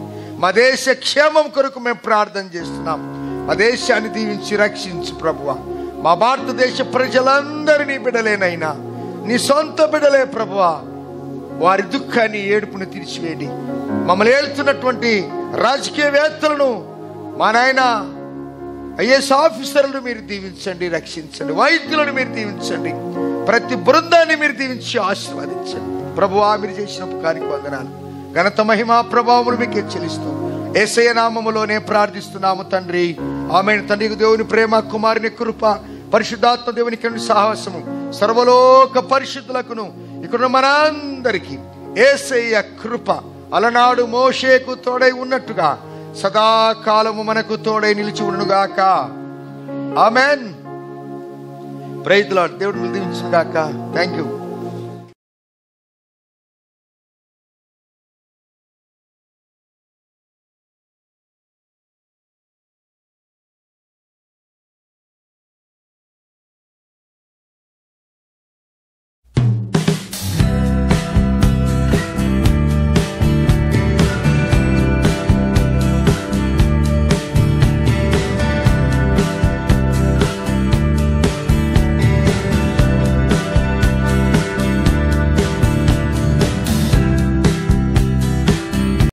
మా దేశ క్షేమం కొరకు మేము ప్రార్థన చేస్తున్నాం మా దేశాన్ని దీవించి రక్షించు ప్రభువ మా భారతదేశ ప్రజలందరినీ బిడలేనైనా నీ సొంత బిడలే ప్రభువా వారి దుఃఖాన్ని ఏడుపుని తీర్చివేయండి మమ్మల్ని ఏలుతున్నటువంటి రాజకీయవేత్తలను మా నాయన ఐఏఎస్ ఆఫీసర్లను మీరు దీవించండి రక్షించండి వైద్యులను మీరు దీవించండి ప్రతి బృందాన్ని మీరు దీవించి ఆశీర్వదించండి ప్రభువా మీరు చేసిన ఉపకారికి వందనాలు ఘనత మహిమా ప్రభావములు మీకు చెల్లిస్తూ ఏసయ నామములోనే ప్రార్థిస్తున్నాము తండ్రి ఆమె తండ్రి దేవుని ప్రేమ కుమారుని కృప పరిశుద్ధాత్మ దేవుని కింద సాహసము సర్వలోక పరిశుద్ధులకును ఇక్కడ మనందరికీ ఏసయ్య కృప అలనాడు మోషేకు తోడై ఉన్నట్టుగా సదాకాలము మనకు తోడై నిలిచి ఉండుగాక ఆమెన్ ప్రైజ్లాడ్ దేవుడు దీవించుగాక థ్యాంక్ యూ